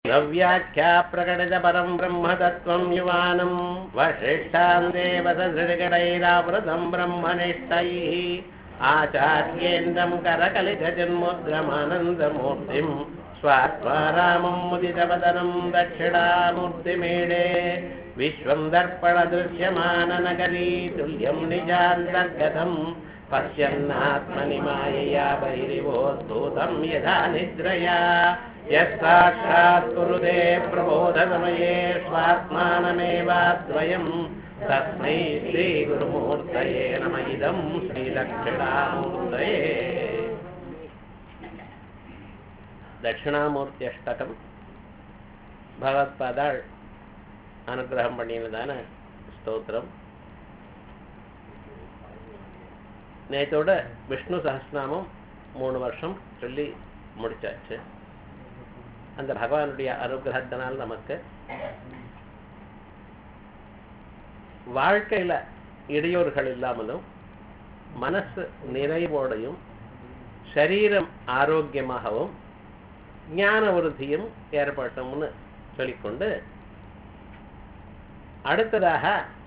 नव्याख्या प्रकटितपरम् ब्रह्मतत्त्वम् युवानम् वसिष्ठान् देवसदृगणैरावृतम् ब्रह्मनिष्ठैः आचार्येन्द्रम् करकलितजन्मुद्रमानन्दमूर्तिम् स्वात्मारामम् मुदितवदनम् दक्षिणामूर्तिमीडे विश्वम् दर्पणदृश्यमाननगरी तुल्यम् निजान्तर्गतम् पश्यन्नात्मनि मायया बहिरिवोद्भूतम् यथा निद्रया यस्साक्षात् कुरुते प्रबोधसमये स्वात्मानमेवाद्वयम् तस्मै श्रीगुरुमूर्तये नम इदम् श्रीदक्षिणामूर्तये தட்சிணாமூர்த்தியஷ்டகம் பகவத்பாதாள் அனுகிரகம் பண்ணினதான ஸ்தோத்திரம் நேற்றோட விஷ்ணு சஹஸ்நாமம் மூணு வருஷம் சொல்லி முடிச்சாச்சு அந்த பகவானுடைய அனுகிரகத்தினால் நமக்கு வாழ்க்கையில இடையூறுகள் இல்லாமலும் மனசு நிறைவோடையும் சரீரம் ஆரோக்கியமாகவும் ஞான விருத்தியும் ஏற்பட்டோம்னு சொல்லிக்கொண்டு அடுத்ததாக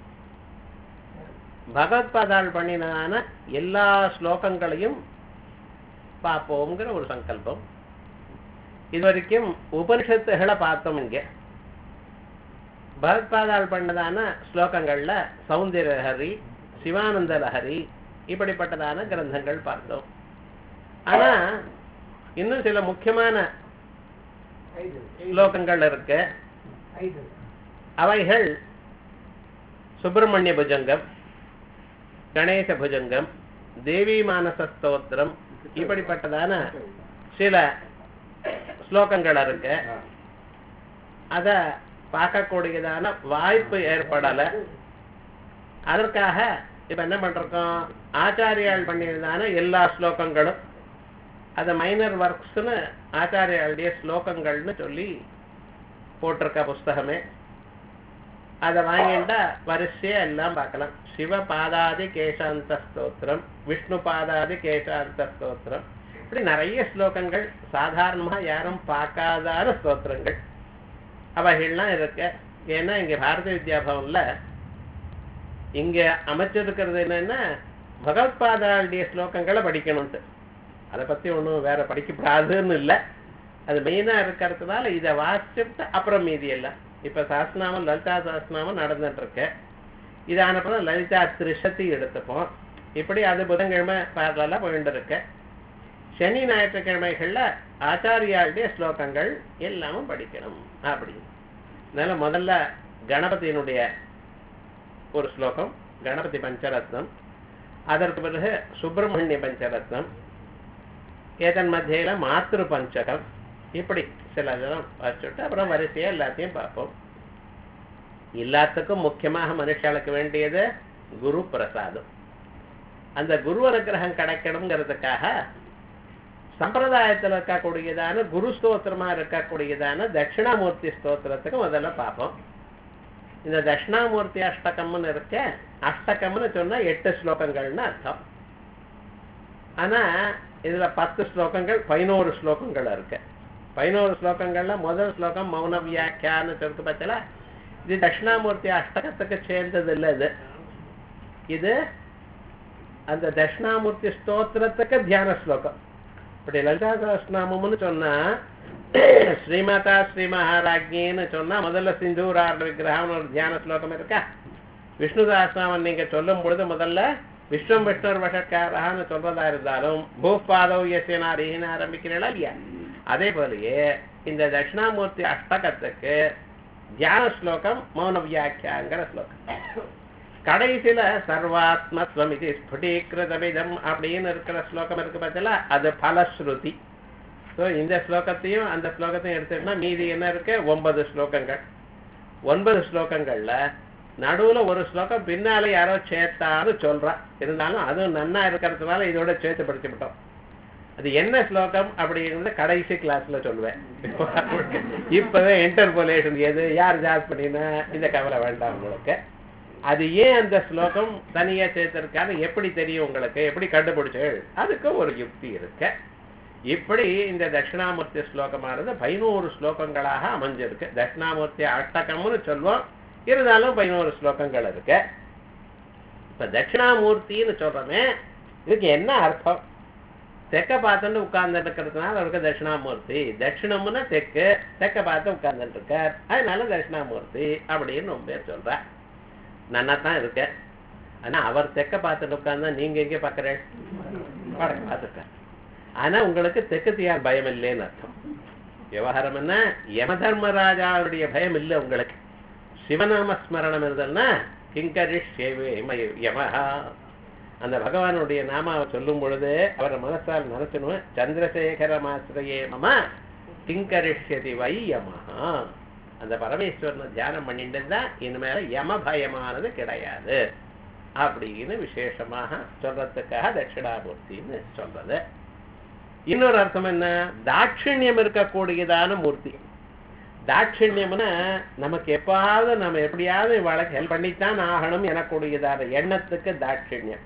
பகவத்பாதாள் பண்ணினான எல்லா ஸ்லோகங்களையும் பார்ப்போங்கிற ஒரு சங்கல்பம் இது வரைக்கும் உபனிஷத்துகளை பார்த்தோம் இங்க பகவத்பாதாள் பண்ணதான ஸ்லோகங்கள்ல சௌந்தர லஹரி சிவானந்த லஹரி இப்படிப்பட்டதான கிரந்தங்கள் பார்த்தோம் ஆனா இன்னும் சில முக்கியமான ஸ்லோகங்கள் இருக்கு அவைகள் சுப்பிரமணிய புஜங்கம் கணேச புஜங்கம் தேவி மானச ஸ்தோத்திரம் இப்படிப்பட்டதான சில ஸ்லோகங்கள் இருக்கு அத பார்க்கக்கூடியதான வாய்ப்பு ஏற்படல அதற்காக இப்ப என்ன பண்றோம் ஆச்சாரியால் பண்ணியதான எல்லா ஸ்லோகங்களும் அது மைனர் ஒர்க்ஸ்னு ஆச்சாரியாளுடைய ஸ்லோகங்கள்னு சொல்லி போட்டிருக்க புஸ்தகமே அதை வாங்கிட்டா வரிசையா எல்லாம் பார்க்கலாம் சிவ பாதாதி கேசாந்த ஸ்தோத்திரம் விஷ்ணு பாதாதி கேசாந்த ஸ்தோத்திரம் இப்படி நிறைய ஸ்லோகங்கள் சாதாரணமாக யாரும் பார்க்காதான ஸ்தோத்திரங்கள் அவைகள்லாம் இருக்கு ஏன்னா இங்க பாரதிய வித்யா பவன்ல இங்க அமைச்சிருக்கிறது என்னன்னா பகவத்பாதாளுடைய ஸ்லோகங்களை படிக்கணும்ட்டு அதை பத்தி ஒன்றும் வேற படிக்கப்படாதுன்னு இல்லை அது மெயினா இருக்கிறதுனால இதை வாசிச்சுட்டு அப்புறம் மீதி எல்லாம் இப்ப சாஸ்திரநாமம் லலிதா சாஸ்திரநாமம் நடந்துட்டு இருக்கு இது ஆனப்பறம் லலிதா திரிஷத்தி எடுத்துப்போம் இப்படி அது புதன்கிழமை பார்க்கலாம் போயிட்டு இருக்கு சனி ஞாயிற்றுக்கிழமைகள்ல ஆச்சாரியாளுடைய ஸ்லோகங்கள் எல்லாமும் படிக்கணும் அப்படி அதனால முதல்ல கணபதியினுடைய ஒரு ஸ்லோகம் கணபதி பஞ்சரத்னம் அதற்கு பிறகு சுப்பிரமணிய பஞ்சரத்னம் ஏதன் மத்தியில மாத்திரு பஞ்சகம் இப்படி சில இதெல்லாம் வச்சுட்டு அப்புறம் வரிசையா எல்லாத்தையும் பார்ப்போம் எல்லாத்துக்கும் முக்கியமாக மனுஷாளுக்கு வேண்டியது குரு பிரசாதம் அந்த குரு அனுகிரகம் கிடைக்கணுங்கிறதுக்காக சம்பிரதாயத்தில் இருக்கக்கூடியதான குரு ஸ்தோத்திரமா இருக்கக்கூடியதான தட்சிணாமூர்த்தி ஸ்தோத்திரத்துக்கு முதல்ல பார்ப்போம் இந்த தட்சிணாமூர்த்தி அஷ்டகம்னு இருக்க அஷ்டகம்னு சொன்னா எட்டு ஸ்லோகங்கள்னு அர்த்தம் ஆனா இதுல பத்து ஸ்லோகங்கள் பதினோரு ஸ்லோகங்கள் இருக்கு பதினோரு ஸ்லோகங்கள்ல முதல் ஸ்லோகம் மௌன வியாக்கியான்னு சொல்லிட்டு பார்த்தல இது தட்சிணாமூர்த்தி அஷ்டகத்துக்கு சேர்ந்தது இல்லை இது இது அந்த தட்சிணாமூர்த்தி ஸ்தோத்திரத்துக்கு தியான ஸ்லோகம் இப்படி லலிதா சஹஸ்நாமம்னு சொன்னா ஸ்ரீமாதா ஸ்ரீ மகாராஜின்னு சொன்னா முதல்ல சிந்தூரார் விக்கிரகம்னு ஒரு தியான ஸ்லோகம் இருக்கா விஷ்ணு சஹஸ்நாமம் நீங்க சொல்லும் பொழுது முதல்ல விஸ்வம் விஷ்ணர் வஷக்காரான்னு சொல்றதா இருந்தாலும் பூபாதவ் யசியனாரின்னு ஆரம்பிக்கிறீங்களா இல்லையா அதே போலயே இந்த தட்சிணாமூர்த்தி அஷ்டகத்துக்கு தியான ஸ்லோகம் மௌன வியாக்கியாங்கிற ஸ்லோகம் கடைசியில சர்வாத்மஸ்வம் இது ஸ்புடீகிருதமிதம் அப்படின்னு இருக்கிற ஸ்லோகம் இருக்கு பார்த்தல அது பலஸ்ருதி ஸோ இந்த ஸ்லோகத்தையும் அந்த ஸ்லோகத்தையும் எடுத்துக்கிட்டா மீதி என்ன இருக்கு ஒன்பது ஸ்லோகங்கள் ஒன்பது ஸ்லோகங்கள்ல நடுவுல ஒரு ஸ்லோகம் பின்னால யாரோ சேர்த்தான்னு சொல்றா இருந்தாலும் அதுவும் நன்னா இருக்கிறதுனால இதோட சேர்த்து படிச்சுவிட்டோம் அது என்ன ஸ்லோகம் அப்படிங்கிறத கடைசி கிளாஸ்ல சொல்லுவேன் இப்பவே இன்டர்போலேஷன் எது யார் ஜாஸ் பண்ணினா இந்த கவலை வேண்டாம் உங்களுக்கு அது ஏன் அந்த ஸ்லோகம் தனியா சேர்த்திருக்கான்னு எப்படி தெரியும் உங்களுக்கு எப்படி கண்டுபிடிச்சு அதுக்கும் ஒரு யுக்தி இருக்கு இப்படி இந்த தட்சிணாமூர்த்தி ஸ்லோகமானது பதினோரு ஸ்லோகங்களாக அமைஞ்சிருக்கு தட்சிணாமூர்த்தி அஷ்டகம்னு சொல்லுவோம் இருந்தாலும் பதினோரு ஸ்லோகங்கள் இருக்கு இப்ப தட்சிணாமூர்த்தின்னு சொல்றோமே இதுக்கு என்ன அர்த்தம் தெக்க பார்த்துட்டு உட்கார்ந்துட்டு இருக்கிறதுனால அவருக்கு தட்சிணாமூர்த்தி தட்சிணம்னா தெற்கு தெக்க பார்த்து உட்கார்ந்துட்டு இருக்கார் அதனால தட்சிணாமூர்த்தி அப்படின்னு ரொம்ப பேர் சொல்ற நன்னா தான் இருக்கு ஆனா அவர் தெக்க பார்த்துட்டு உட்கார்ந்தா நீங்க எங்கே பார்க்கறேன் வடக்கு பார்த்துருக்கார் ஆனா உங்களுக்கு தெற்கு தியார் பயம் இல்லைன்னு அர்த்தம் விவகாரம் என்ன யம தர்மராஜாவுடைய பயம் இல்லை உங்களுக்கு சிவநாம ஸ்மரணம் இருந்ததுன்னா கிங்கரிஷ்யவே யமஹா அந்த பகவானுடைய நாமாவை சொல்லும் பொழுது அவரை மனசால் நினைச்சணும் சந்திரசேகரமாசிரியே மம கிங்கரிஷ்யதி வை யமஹா அந்த பரமேஸ்வரனை தியானம் பண்ணிட்டு தான் இனிமேல யம பயமானது கிடையாது அப்படின்னு விசேஷமாக சொல்றதுக்காக தட்சிணாமூர்த்தின்னு சொல்றது இன்னொரு அர்த்தம் என்ன தாட்சிணியம் இருக்கக்கூடியதான மூர்த்தி தாட்சிணியம்னா நமக்கு எப்பாவது நம்ம எப்படியாவது இவளுக்கு ஹெல்ப் பண்ணித்தான் ஆகணும் எனக்கூடியதான எண்ணத்துக்கு தாட்சிணியம்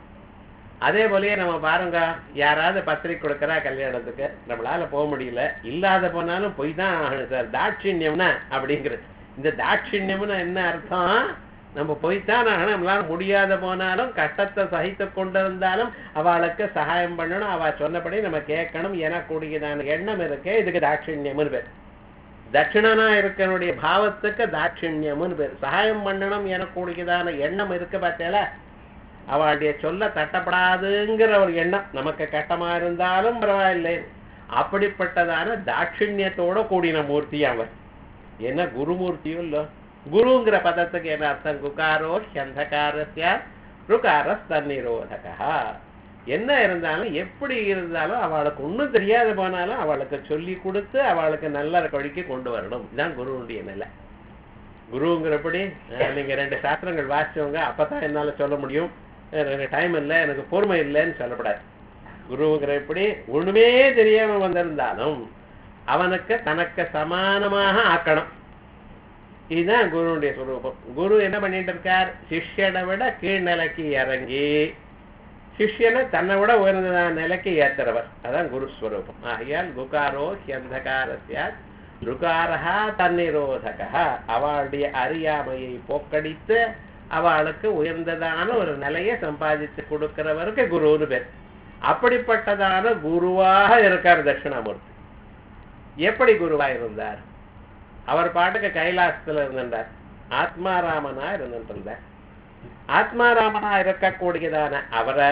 அதே போலயே நம்ம பாருங்க யாராவது பத்திரிக்கை கொடுக்கறா கல்யாணத்துக்கு நம்மளால போக முடியல இல்லாத போனாலும் போய் தான் ஆகணும் சார் தாட்சிணியம்னா அப்படிங்கிறது இந்த தாட்சிணியம்னு என்ன அர்த்தம் நம்ம போய்த்தான் ஆகணும் நம்மளால முடியாத போனாலும் கஷ்டத்தை சகித்து கொண்டிருந்தாலும் அவளுக்கு சகாயம் பண்ணணும் அவ சொன்னபடி நம்ம கேட்கணும் எனக்கூடியதான எண்ணம் இருக்கே இதுக்கு தாட்சிணியம்னு பேர் தட்சிணனா இருக்கனுடைய பாவத்துக்கு தாட்சிணியம்னு பேர் சகாயம் பண்ணணும் எனக்கூடியதான எண்ணம் இருக்கு பார்த்தேல அவளுடைய சொல்ல தட்டப்படாதுங்கிற ஒரு எண்ணம் நமக்கு கஷ்டமா இருந்தாலும் பரவாயில்லை அப்படிப்பட்டதான தாட்சிணியத்தோட கூடின மூர்த்தி அவர் என்ன குருமூர்த்தியும் இல்ல குருங்கிற பதத்துக்கு என்ன அர்த்தம் குகாரோ ஹந்தகாரஸ்ய ருகாரஸ் தன்னிரோதகா என்ன இருந்தாலும் எப்படி இருந்தாலும் அவளுக்கு ஒன்றும் தெரியாத போனாலும் அவளுக்கு சொல்லி கொடுத்து அவளுக்கு நல்ல வழிக்கு கொண்டு வரணும் இதுதான் குருவுடைய நிலை குருங்கிறபடி அஹ், நீங்க ரெண்டு சாஸ்திரங்கள் வாசிச்சவங்க அப்பதான் என்னால சொல்ல முடியும் எனக்கு டைம் இல்லை எனக்கு பொறுமை இல்லைன்னு சொல்லப்படாது குருங்கிற எப்படி ஒண்ணுமே தெரியாம வந்திருந்தாலும் அவனுக்கு தனக்கு சமானமாக ஆக்கணும் இதுதான் குருவுடைய சுரூபம் குரு என்ன பண்ணிட்டு இருக்கார் சிஷ்யனை விட கீழ்நிலைக்கு இறங்கி சிஷ்யனை தன்னை விட உயர்ந்ததான நிலைக்கு ஏத்துறவர் அதான் குரு ஸ்வரூபம் ஆகையால் குகாரோ ஹியந்தகாரஸ்ய ருகாரஹா தன்னிரோதகா அவளுடைய அறியாமையை போக்கடித்து அவளுக்கு உயர்ந்ததான ஒரு நிலையை சம்பாதித்து கொடுக்கிறவருக்கு குருன்னு பேர் அப்படிப்பட்டதான குருவாக இருக்கார் தட்சிணாமூர்த்தி எப்படி குருவா இருந்தார் அவர் பாட்டுக்கு கைலாசத்துல இருந்திருந்தார் ஆத்மாராமனா இருந்துட்டு இருந்தார் ஆத்மாராமனா இருக்கக்கூடியதான அவரை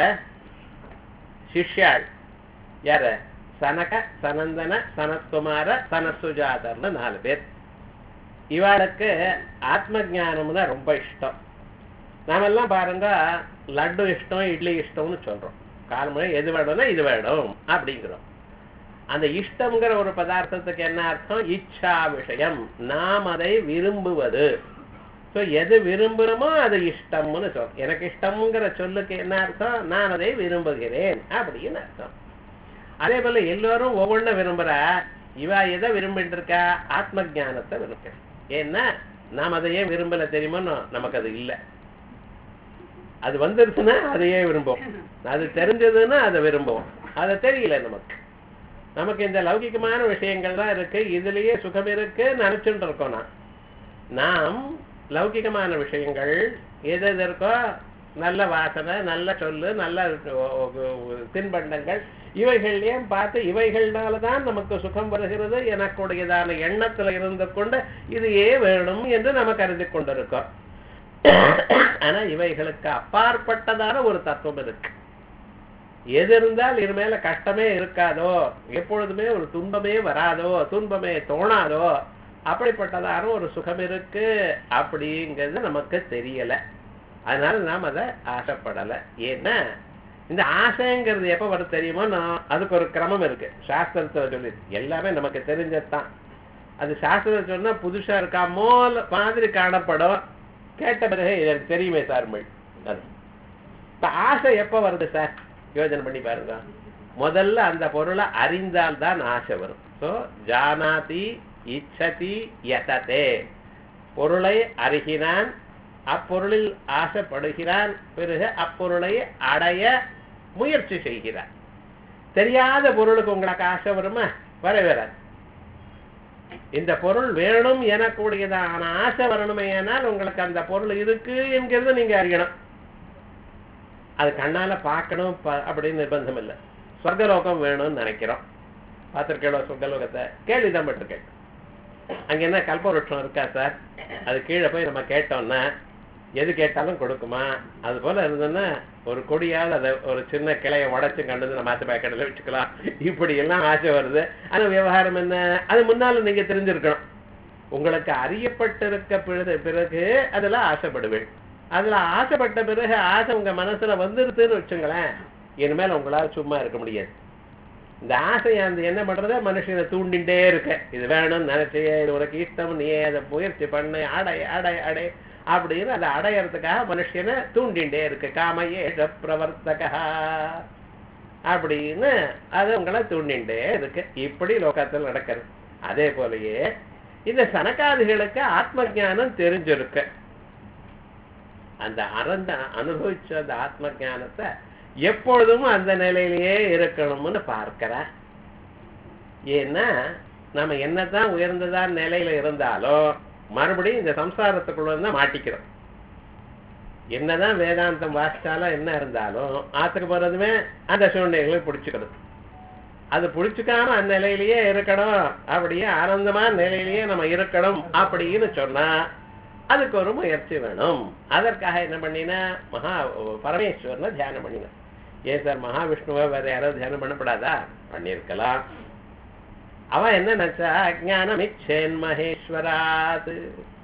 சிஷ்யாள் யார சனக சனந்தன சனத்குமார சனசுஜாதர்னு நாலு பேர் இவாளுக்கு ஆத்ம ஞானம்னா ரொம்ப இஷ்டம் நாமெல்லாம் பாருங்க லட்டு இஷ்டம் இட்லி இஷ்டம்னு சொல்றோம் காலமழை எது வேணும்னா இது வேணும் அப்படிங்கிறோம் அந்த இஷ்டம்ங்கிற ஒரு பதார்த்தத்துக்கு என்ன அர்த்தம் இச்சா விஷயம் நாம் அதை விரும்புவது ஸோ எது விரும்புகிறோமோ அது இஷ்டம்னு சொல் எனக்கு இஷ்டம்ங்கிற சொல்லுக்கு என்ன அர்த்தம் நான் அதை விரும்புகிறேன் அப்படின்னு அர்த்தம் அதே போல எல்லோரும் ஒவ்வொன்றும் விரும்புறா இவ எதை விரும்பிட்டு இருக்கா ஆத்ம ஞானத்தை விரும்புகிறேன் ஏன்னா நாம் அதை ஏன் விரும்பல தெரியுமோ நமக்கு அது இல்லை அது வந்துருச்சுன்னா அதையே விரும்புவோம் அது தெரிஞ்சதுன்னா அதை விரும்புவோம் அது தெரியல நமக்கு நமக்கு இந்த லௌகிகமான விஷயங்கள் தான் இருக்கு இதுலயே சுகம் இருக்கு நினைச்சுட்டு இருக்கோம் நான் நாம் லௌகிகமான விஷயங்கள் எது எது இருக்கோ நல்ல வாசனை நல்ல சொல்லு நல்ல தின்பண்டங்கள் இவைகள்லையும் பார்த்து இவைகள்னால தான் நமக்கு சுகம் வருகிறது எனக்குடையதான எண்ணத்துல இருந்து கொண்டு இதையே வேணும் என்று நம்ம கருதி கொண்டிருக்கோம் ஆனா இவைகளுக்கு அப்பாற்பட்டதான ஒரு தத்துவம் இருக்கு எது இருந்தால் இது மேல கஷ்டமே இருக்காதோ எப்பொழுதுமே ஒரு துன்பமே வராதோ துன்பமே தோணாதோ அப்படிப்பட்டதான ஒரு சுகம் இருக்கு அப்படிங்கிறது நமக்கு தெரியல அதனால நாம் அதை ஆசைப்படலை ஏன்னா இந்த ஆசைங்கிறது எப்போ வரும் தெரியுமோ நான் அதுக்கு ஒரு கிரமம் இருக்கு சாஸ்திரத்தில் சொல்லி எல்லாமே நமக்கு தெரிஞ்சதுதான் அது சாஸ்திரத்தை சொன்னா புதுசா இருக்காமோ மாதிரி காணப்படும் கேட்ட பிறகு எனக்கு தெரியுமே சார் மொழி அது இப்ப ஆசை எப்போ வருது சார் யோஜனை பண்ணி பாருங்க முதல்ல அந்த பொருளை அறிந்தால் தான் ஆசை வரும் ஸோ ஜானாதி இச்சதி யததே பொருளை அறிகிறான் அப்பொருளில் ஆசைப்படுகிறான் பிறகு அப்பொருளை அடைய முயற்சி செய்கிறான் தெரியாத பொருளுக்கு உங்களுக்கு ஆசை வருமா வரவே வராது இந்த பொருள் வேணும் எனக்கூடியதான ஆசை வரணுமே ஆனால் உங்களுக்கு அந்த பொருள் இருக்கு என்கிறது நீங்க அறியணும் அது கண்ணால பார்க்கணும் ப- அப்படின்னு நிர்பந்தம் இல்லை சொர்க்கலோகம் வேணும்னு நினைக்கிறோம் பார்த்துருக்கேளோ சொர்க்கலோகத்தை கேள்விதான் பட்டிருக்கேன் அங்க என்ன கல்பவருஷம் இருக்கா சார் அது கீழே போய் நம்ம கேட்டோம்னா எது கேட்டாலும் கொடுக்குமா அது போல இருந்ததுன்னா ஒரு கொடியால் அதை ஒரு சின்ன கிளையை உடைச்சு கண்டு நம்ம மாத்து பேக்கெட்டில் வச்சுக்கலாம் இப்படி எல்லாம் ஆசை வருது ஆனா விவகாரம் என்ன அது முன்னால நீங்க தெரிஞ்சிருக்கணும் உங்களுக்கு அறியப்பட்டிருக்க பிறகு பிறகு அதுல ஆசைப்படுவேன் அதுல ஆசைப்பட்ட பிறகு ஆசை உங்க மனசுல வந்துருதுன்னு வச்சுங்களேன் இனிமேல் உங்களால சும்மா இருக்க முடியாது இந்த ஆசை அந்த என்ன பண்றது மனுஷனை தூண்டிண்டே இருக்க இது வேணும்னு நினைச்சே இது உனக்கு இஷ்டம் நீ அதை முயற்சி பண்ணு அடை அடை அடை அப்படின்னு அதை அடையறதுக்காக மனுஷனை தூண்டிண்டே இருக்கு காமையேஷ பிரவர்த்தகா அப்படின்னு அது உங்களை தூண்டிண்டே இருக்கு இப்படி லோகத்தில் நடக்கிறது அதே போலயே இந்த சனகாதிகளுக்கு ஆத்ம ஞானம் தெரிஞ்சிருக்கு அந்த அறந்த அனுபவிச்ச அந்த ஆத்ம ஞானத்தை எப்பொழுதும் அந்த நிலையிலேயே இருக்கணும்னு பார்க்கிறேன் ஏன்னா நம்ம என்னதான் உயர்ந்ததான் நிலையில இருந்தாலும் மறுபடியும் இந்த சம்சாரத்துக்குள்ள தான் மாட்டிக்கிறோம் என்னதான் வேதாந்தம் வாசிச்சாலும் என்ன இருந்தாலும் ஆத்துக்கு போறதுமே அந்த சூழ்நிலைகளை பிடிச்சுக்கிறது அது பிடிச்சுக்காம அந்த நிலையிலேயே இருக்கணும் அப்படியே ஆனந்தமான நிலையிலேயே நம்ம இருக்கணும் அப்படின்னு சொன்னா அதுக்கு ஒரு முயற்சி வேணும் அதற்காக என்ன பண்ணினா மகா பரமேஸ்வரனை தியானம் பண்ணினேன் ஏன் சார் மகாவிஷ்ணுவை வேற யாராவது தியானம் பண்ணப்படாதா பண்ணியிருக்கலாம் அவன் என்ன நினைச்சா அஜானம் இச்சேன் மகேஸ்வராது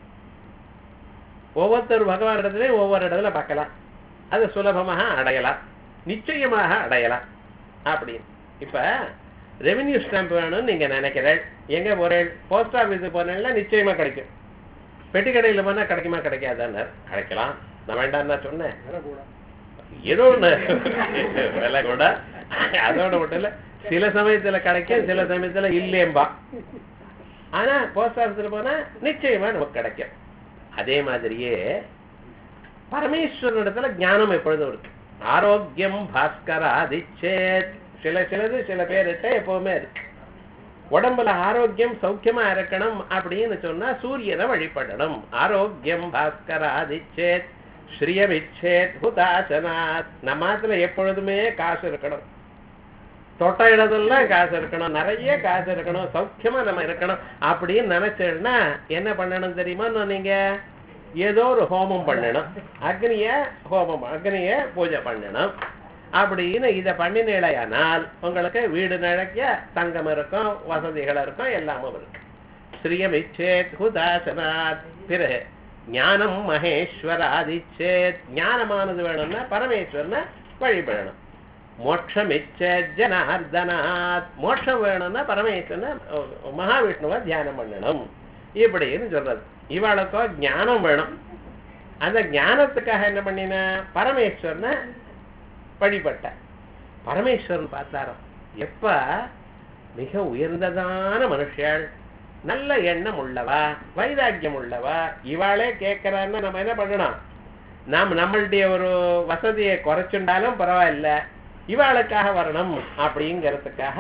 ஒவ்வொருத்தர் பகவான் இடத்துலயும் ஒவ்வொரு இடத்துல பார்க்கலாம் அது சுலபமாக அடையலாம் நிச்சயமாக அடையலாம் அப்படின்னு இப்ப ரெவென்யூ ஸ்டாம்ப் வேணும்னு நீங்க நினைக்கிறேன் எங்க போறேன் போஸ்ட் ஆபீஸுக்கு போனேன்னா நிச்சயமா கிடைக்கும் பெட்டி கடையில போனா கிடைக்குமா கிடைக்காதான்னு கிடைக்கலாம் நான் வேண்டாம் தான் சொன்னேன் ஏதோ ஒண்ணு விலை கூட அதோட மட்டும் இல்ல சில சமயத்துல கிடைக்கும் சில சமயத்துல இல்லேம்பா ஆனா போஸ்ட் ஆபீஸ்ல போனா நிச்சயமா நமக்கு கிடைக்கும் அதே மாதிரியே பரமேஸ்வரனிடத்துல ஞானம் எப்பொழுதும் இருக்கு ஆரோக்கியம் பாஸ்கரா திச்சேத் சில சிலது சில பேர்கிட்ட எப்பவுமே இருக்கு உடம்புல ஆரோக்கியம் சௌக்கியமா இருக்கணும் அப்படின்னு சொன்னா சூரியனை வழிபடணும் ஆரோக்கியம் பாஸ்கரா திச்சேத் ஸ்ரீயமிச்சேத் ஹுதாசனாத் நம்மாத்துல எப்பொழுதுமே காசு இருக்கணும் தொட்ட இடத்துலாம் காசு இருக்கணும் நிறைய காசு இருக்கணும் சௌக்கியமா நம்ம இருக்கணும் அப்படின்னு நினைச்சேன்னா என்ன பண்ணணும் தெரியுமா நீங்க ஏதோ ஒரு ஹோமம் பண்ணணும் அக்னிய ஹோமம் அக்னிய பூஜை பண்ணணும் அப்படின்னு இதை பண்ணினேடையானால் உங்களுக்கு வீடு நிழக்க தங்கம் இருக்கும் வசதிகள் இருக்கும் எல்லாமும் இருக்கு ஸ்ரீயமிச்சேத் ஹுதாசனாத் பிறகு ஞானம் மகேஸ்வராதிச்சேத் ஞானமானது வேணும்னா பரமேஸ்வரனை வழிபடணும் மோட்சம் இச்ச ஜனார்தனாத் மோட்சம் வேணும்னா பரமேஸ்வரனை அஹ், மகாவிஷ்ணுவை தியானம் பண்ணணும் இப்படின்னு சொல்றது இவளுக்கோ ஞானம் வேணும் அந்த ஞானத்துக்காக என்ன பண்ணின பரமேஸ்வரனை வழிபட்ட பரமேஸ்வரன் பார்த்தாராம் எப்ப மிக உயர்ந்ததான மனுஷியாள் நல்ல எண்ணம் உள்ளவா வைராக்கியம் உள்ளவா இவாளே கேட்கிறான்னு நம்ம என்ன பண்ணணும் நாம் நம்மளுடைய ஒரு வசதியை குறைச்சுண்டாலும் பரவாயில்ல இவாளுக்காக வரணும் அப்படிங்கிறதுக்காக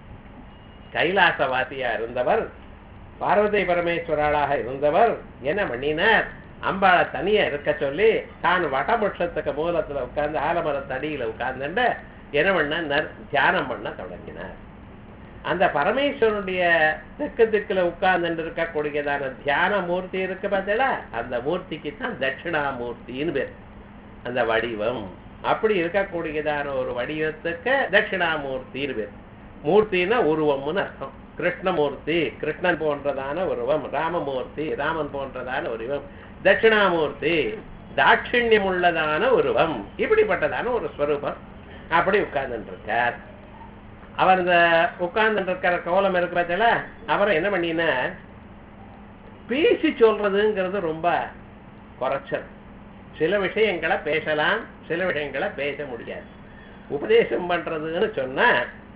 கைலாசவாசியா இருந்தவர் பார்வதி பரமேஸ்வராளாக இருந்தவர் என்ன பண்ணினார் அம்பாளை தனியா இருக்க சொல்லி தான் வடபட்சத்துக்கு மூலத்துல உட்கார்ந்து ஆலமரத்தடியில உட்கார்ந்துட்டு என்ன பண்ணார் தியானம் பண்ண தொடங்கினார் அந்த பரமேஸ்வரனுடைய திக்கு திக்குல உட்கார்ந்து இருக்கக்கூடியதான தியான மூர்த்தி இருக்கு பார்த்தீங்களா அந்த மூர்த்திக்கு தான் தட்சிணாமூர்த்தின்னு பேர் அந்த வடிவம் அப்படி இருக்கக்கூடியதான ஒரு வடிவத்துக்கு தட்சிணாமூர்த்தின்னு பேர் மூர்த்தின்னா உருவம்னு அர்த்தம் கிருஷ்ணமூர்த்தி கிருஷ்ணன் போன்றதான உருவம் ராமமூர்த்தி ராமன் போன்றதான உருவம் தட்சிணாமூர்த்தி தாட்சிணியம் உள்ளதான உருவம் இப்படிப்பட்டதான ஒரு ஸ்வரூபம் அப்படி உட்கார்ந்துட்டு இருக்கார் அவர் இந்த உட்கார்ந்துட்டு இருக்கிற கோலம் இருக்கிறதுல அவரை என்ன பண்ணினார் பேசி சொல்றதுங்கிறது ரொம்ப குறைச்சல் சில விஷயங்களை பேசலாம் சில விஷயங்களை பேச முடியாது உபதேசம் பண்றதுன்னு சொன்னா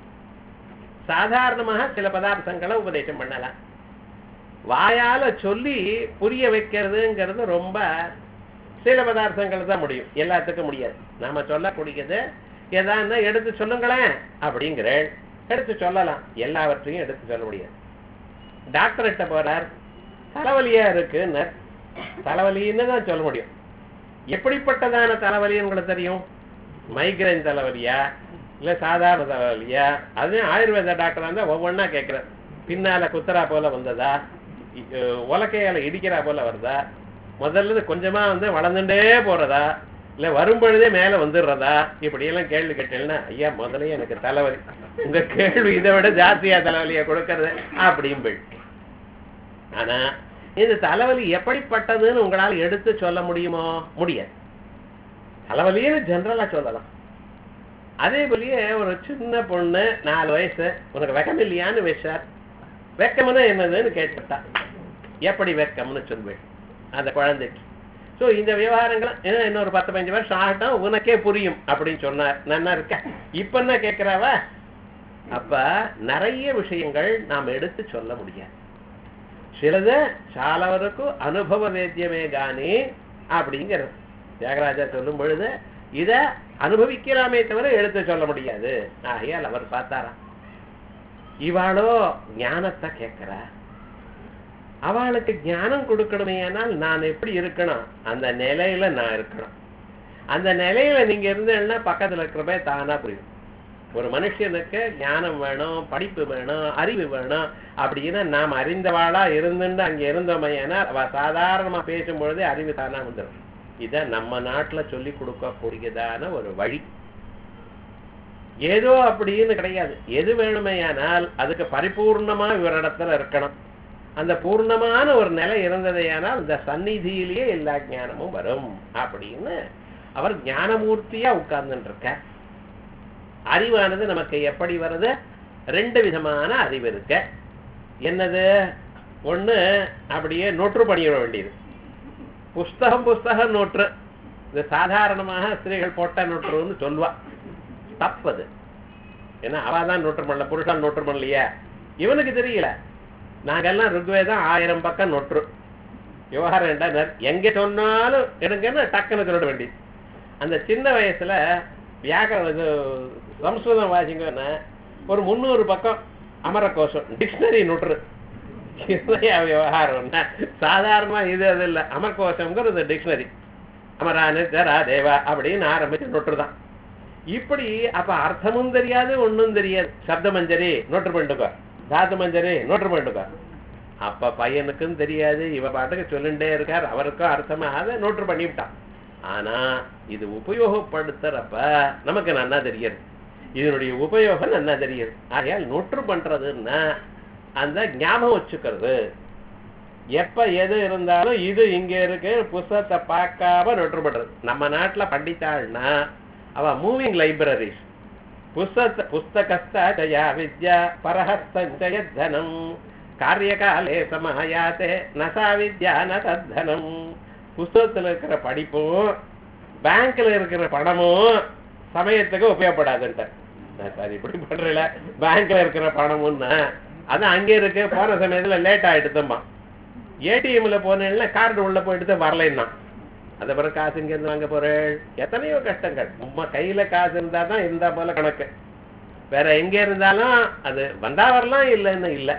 சாதாரணமாக சில பதார்த்தங்களை உபதேசம் பண்ணலாம் வாயால சொல்லி புரிய வைக்கிறதுங்கிறது ரொம்ப சில பதார்த்தங்கள் தான் முடியும் எல்லாத்துக்கும் முடியாது நாம சொல்லக்கூடியது ஏதான்னா எடுத்து சொல்லுங்களேன் அப்படிங்கிறேன் எடுத்து சொல்லலாம் எல்லாவற்றையும் எடுத்து சொல்ல முடியாது டாக்டர்கிட்ட போறார் தலைவலியா இருக்குன்னு தலைவலின்னு தான் சொல்ல முடியும் எப்படிப்பட்டதான தலைவலி உங்களுக்கு தெரியும் மைக்ரைன் தலைவலியா இல்ல சாதாரண தலைவலியா அது ஆயுர்வேத டாக்டரா இருந்தா ஒவ்வொன்றா கேட்கிறேன் பின்னால குத்துறா போல வந்ததா இ- அஹ் உலக்கையால இடிக்கிறா போல வருதா முதல்ல இது கொஞ்சமா வந்து வளர்ந்துட்டே போறதா இல்ல வரும்பொழுதே மேல வந்துடுறதா இப்படி எல்லாம் கேள்வி கேட்டீங்கன்னா ஐயா முதல்ல எனக்கு தலைவலி உங்க கேள்வி இதை விட ஜாஸ்தியா தலைவலியை கொடுக்கறது அப்படியும் ஆனா இந்த தலைவலி எப்படிப்பட்டதுன்னு உங்களால எடுத்து சொல்ல முடியுமோ முடியாது தலைவலின்னு ஜெனரலா சொல்லலாம் அதே போலயே ஒரு சின்ன பொண்ணு நாலு வயசு உனக்கு வெக்கம் இல்லையான்னு வச்சார் வெக்கம்னா என்னதுன்னு கேட்டுட்டா எப்படி வெக்கம்னு சொல்வேன் அந்த குழந்தைக்கு ஸோ இந்த விவகாரங்கள் ஏன்னா இன்னொரு பத்து பதினஞ்சு வருஷம் ஆகட்டும் உனக்கே புரியும் அப்படின்னு சொன்னார் நன்னா இருக்க இப்ப என்ன கேட்கிறாவ அப்ப நிறைய விஷயங்கள் நாம் எடுத்து சொல்ல முடியாது சிலது చాలా వరకు అనుభవ వేద్యమే గాని அப்படிங்கிறது தியாகராஜா சொல்லும் பொழுது இத அனுபவிக்கலாமே தவிர எடுத்து சொல்ல முடியாது ஆகையால் அவர் பார்த்தாராம் இவாளோ ஞானத்தை கேட்கிறா அவளுக்கு ஞானம் கொடுக்கணுமே ஆனால் நான் எப்படி இருக்கணும் அந்த நிலையில நான் இருக்கணும் அந்த நிலையில நீங்க இருந்தேன்னா பக்கத்துல இருக்கிறப்ப தானா புரியும் ஒரு மனுஷனுக்கு ஞானம் வேணும் படிப்பு வேணும் அறிவு வேணும் அப்படின்னா நாம் அறிந்தவாளா இருந்துட்டு அங்க இருந்தோமையானா அவ சாதாரணமா பேசும்பொழுதே அறிவு தானா வந்துடும் இத நம்ம நாட்டுல சொல்லி கொடுக்கக்கூடியதான ஒரு வழி ஏதோ அப்படின்னு கிடையாது எது வேணுமேயானால் அதுக்கு பரிபூர்ணமா இவரிடத்துல இருக்கணும் அந்த பூர்ணமான ஒரு நிலை இருந்ததையானால் இந்த சந்நிதியிலேயே எல்லா ஞானமும் வரும் அப்படின்னு அவர் ஞானமூர்த்தியா உட்கார்ந்துட்டு இருக்கார் அறிவானது நமக்கு எப்படி வருது ரெண்டு விதமான அறிவு இருக்கு என்னது ஒண்ணு அப்படியே நொற்று பண்ணிட வேண்டியது புஸ்தகம் புஸ்தகம் நோற்று இது சாதாரணமாக ஸ்திரீகள் போட்ட நொற்றுன்னு சொல்வா தப்பது ஏன்னா அவ தான் நோட்டு பண்ணல புருஷன் நோட்டு பண்ணலையா இவனுக்கு தெரியல நாங்கெல்லாம் ருக்வேதம் ஆயிரம் பக்கம் நொற்று விவகாரம் என்ன எங்க சொன்னாலும் எடுங்கன்னு டக்குன்னு சொல்லிட வேண்டியது அந்த சின்ன வயசுல வியாக்கரண இது சம்ஸ்கிருதம் வாசிங்கன்னா ஒரு முந்நூறு பக்கம் அமரகோஷம் டிக்ஷனரி நொற்று இதுதான் விவகாரம்னா சாதாரணமா இது அது இல்லை அமர்கோஷம்ங்கிறது டிக்ஷனரி அமரானு தரா தேவா அப்படின்னு ஆரம்பிச்சு நொற்று தான் இப்படி அப்ப அர்த்தமும் தெரியாது ஒண்ணும் தெரியாது சப்த மஞ்சரி நோட்டு பண்ணிட்டுக்கோ தாத்து மஞ்சரி நோட்டு பண்ணிட்டுக்கோ அப்ப பையனுக்கும் தெரியாது இவ பாட்டுக்கு சொல்லிண்டே இருக்கார் அவருக்கும் அர்த்தமா அதை நோட்டு பண்ணிவிட்டான் ஆனா இது உபயோகப்படுத்துறப்ப நமக்கு நன்னா தெரியாது இதனுடைய உபயோகம் நன்னா தெரியுது ஆகையால் நொற்று பண்றதுன்னா அந்த ஞாபகம் வச்சுக்கிறது எப்ப எது இருந்தாலும் இது இங்க இருக்கு புஸ்தகத்தை பார்க்காம நொற்று பண்றது நம்ம நாட்டுல பண்டித்தாள்னா அவ மூவிங் லைப்ரரிஸ் புஸ்தக புஸ்தகஸ்த ஜயா வித்யா பரஹஸ்தஞ்சய தனம் காரியகாலே சமாயாத்தே நசா வித்யா ந தத்தனம் புஸ்தகத்துல இருக்கிற படிப்பும் பேங்க்ல இருக்கிற பணமும் சமயத்துக்கு உபயோகப்படாதுன்ட்ட நான் சார் இப்படி பண்றல பேங்க்ல இருக்கிற பணமும்னா அது அங்கே இருக்கு போன சமயத்துல லேட் ஆயிடுதும்மா ஏடிஎம்ல போனேன்னா கார்டு உள்ள போயிட்டு வரலைன்னா அதை பிறகு காசு இங்க இருந்து வாங்க போறேன் எத்தனையோ கஷ்டங்கள் உம்மா கையில காசு இருந்தா தான் இருந்தா போல கணக்கு வேற எங்க இருந்தாலும் அது வந்தா வரலாம் இல்லைன்னு இல்லை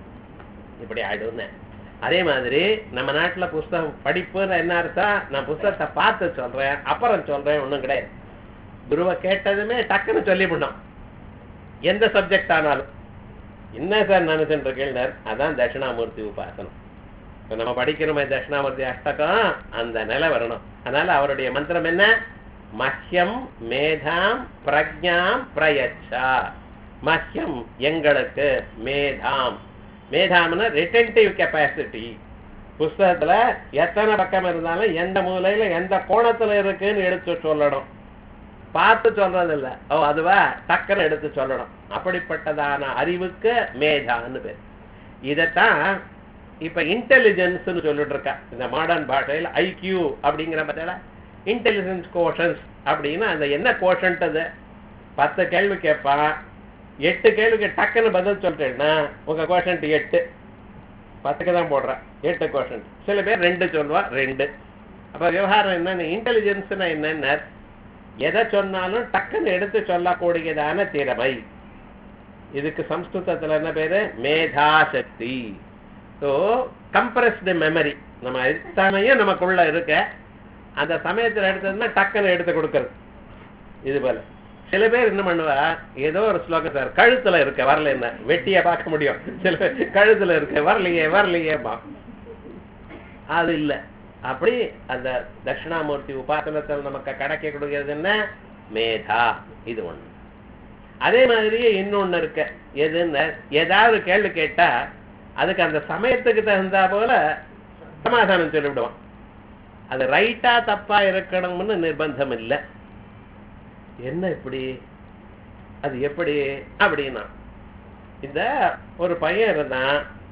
இப்படி ஆயிடும்னு அதே மாதிரி நம்ம நாட்டுல புஸ்தகம் படிப்புன்னு என்ன அர்த்தம் நான் புஸ்தகத்தை பார்த்து சொல்றேன் அப்புறம் சொல்றேன் ஒண்ணும் கிடையாது குருவை கேட்டதுமே டக்குன்னு சொல்லிவிடணும் எந்த சப்ஜெக்ட் ஆனாலும் என்ன சார் நினைச்சுட்டு இருக்கேன் அதான் தட்சிணாமூர்த்தி உபாசனம் இப்ப நம்ம படிக்கிறோமே தட்சிணாமூர்த்தி அஷ்டகம் அந்த நிலை வரணும் அதனால அவருடைய மந்திரம் என்ன மஹ்யம் மேதாம் பிரஜாம் பிரயச்சா மஹ்யம் எங்களுக்கு மேதாம் மேதாம்னா ரிட்டன்டிவ் கெப்பாசிட்டி புஸ்தகத்துல எத்தனை பக்கம் இருந்தாலும் எந்த மூலையில எந்த கோணத்துல இருக்குன்னு எடுத்து சொல்லணும் பார்த்து சொல்றது இல்ல ஓ அதுவா டக்குன்னு எடுத்து சொல்லணும் அப்படிப்பட்டதான அறிவுக்கு மேதான்னு பேர் இதத்தான் இப்ப இன்டெலிஜென்ஸ்னு சொல்லிட்டு இருக்கா இந்த மாடர்ன் பாஷையில் ஐக்யூ அப்படிங்கிற பத்தில இன்டெலிஜென்ஸ் கோஷன்ஸ் அப்படின்னு அந்த என்ன கோஷன்ட் அது பத்து கேள்வி கேட்பான் எட்டு கேள்விக்கு டக்குன்னு பதில் சொல்லிட்டேன்னா உங்க கோஷன்ட் எட்டு பத்துக்கு தான் போடுறேன் எட்டு கோஷன்ட் சில பேர் ரெண்டு சொல்லுவா ரெண்டு அப்ப விவகாரம் என்னன்னு இன்டெலிஜென்ஸ்னா என்னன்னு எதை சொன்னாலும் டக்குன்னு எடுத்து சொல்லக்கூடியதான திறமை இதுக்கு சம்ஸ்கிருதத்துல என்ன பேரு மேதாசக்தி ஸோ கம்ப்ரஸ்டு மெமரி நம்ம எத்தனையும் நமக்குள்ள இருக்க அந்த சமயத்துல எடுத்ததுன்னா டக்குன்னு எடுத்து கொடுக்கறது இது போல சில பேர் என்ன பண்ணுவா ஏதோ ஒரு ஸ்லோகம் சார் கழுத்துல இருக்க வரல என்ன வெட்டிய பார்க்க முடியும் சில பேர் கழுத்துல இருக்க வரலையே வரலையேமா அது இல்ல அப்படி அந்த தட்சிணாமூர்த்தி உபாசனத்தில் நமக்கு கிடைக்க கொடுக்கிறது என்ன மேதா இது ஒண்ணு அதே மாதிரியே இன்னொன்னு இருக்க எதுன்னு ஏதாவது கேள்வி கேட்டா அதுக்கு அந்த சமயத்துக்கு தகுந்தா போல சமாதானம் சொல்லிவிடுவான் அது ரைட்டா தப்பா இருக்கணும்னு நிர்பந்தம் இல்லை என்ன இப்படி அது எப்படி அப்படின்னா இந்த ஒரு பையன் இருந்தான்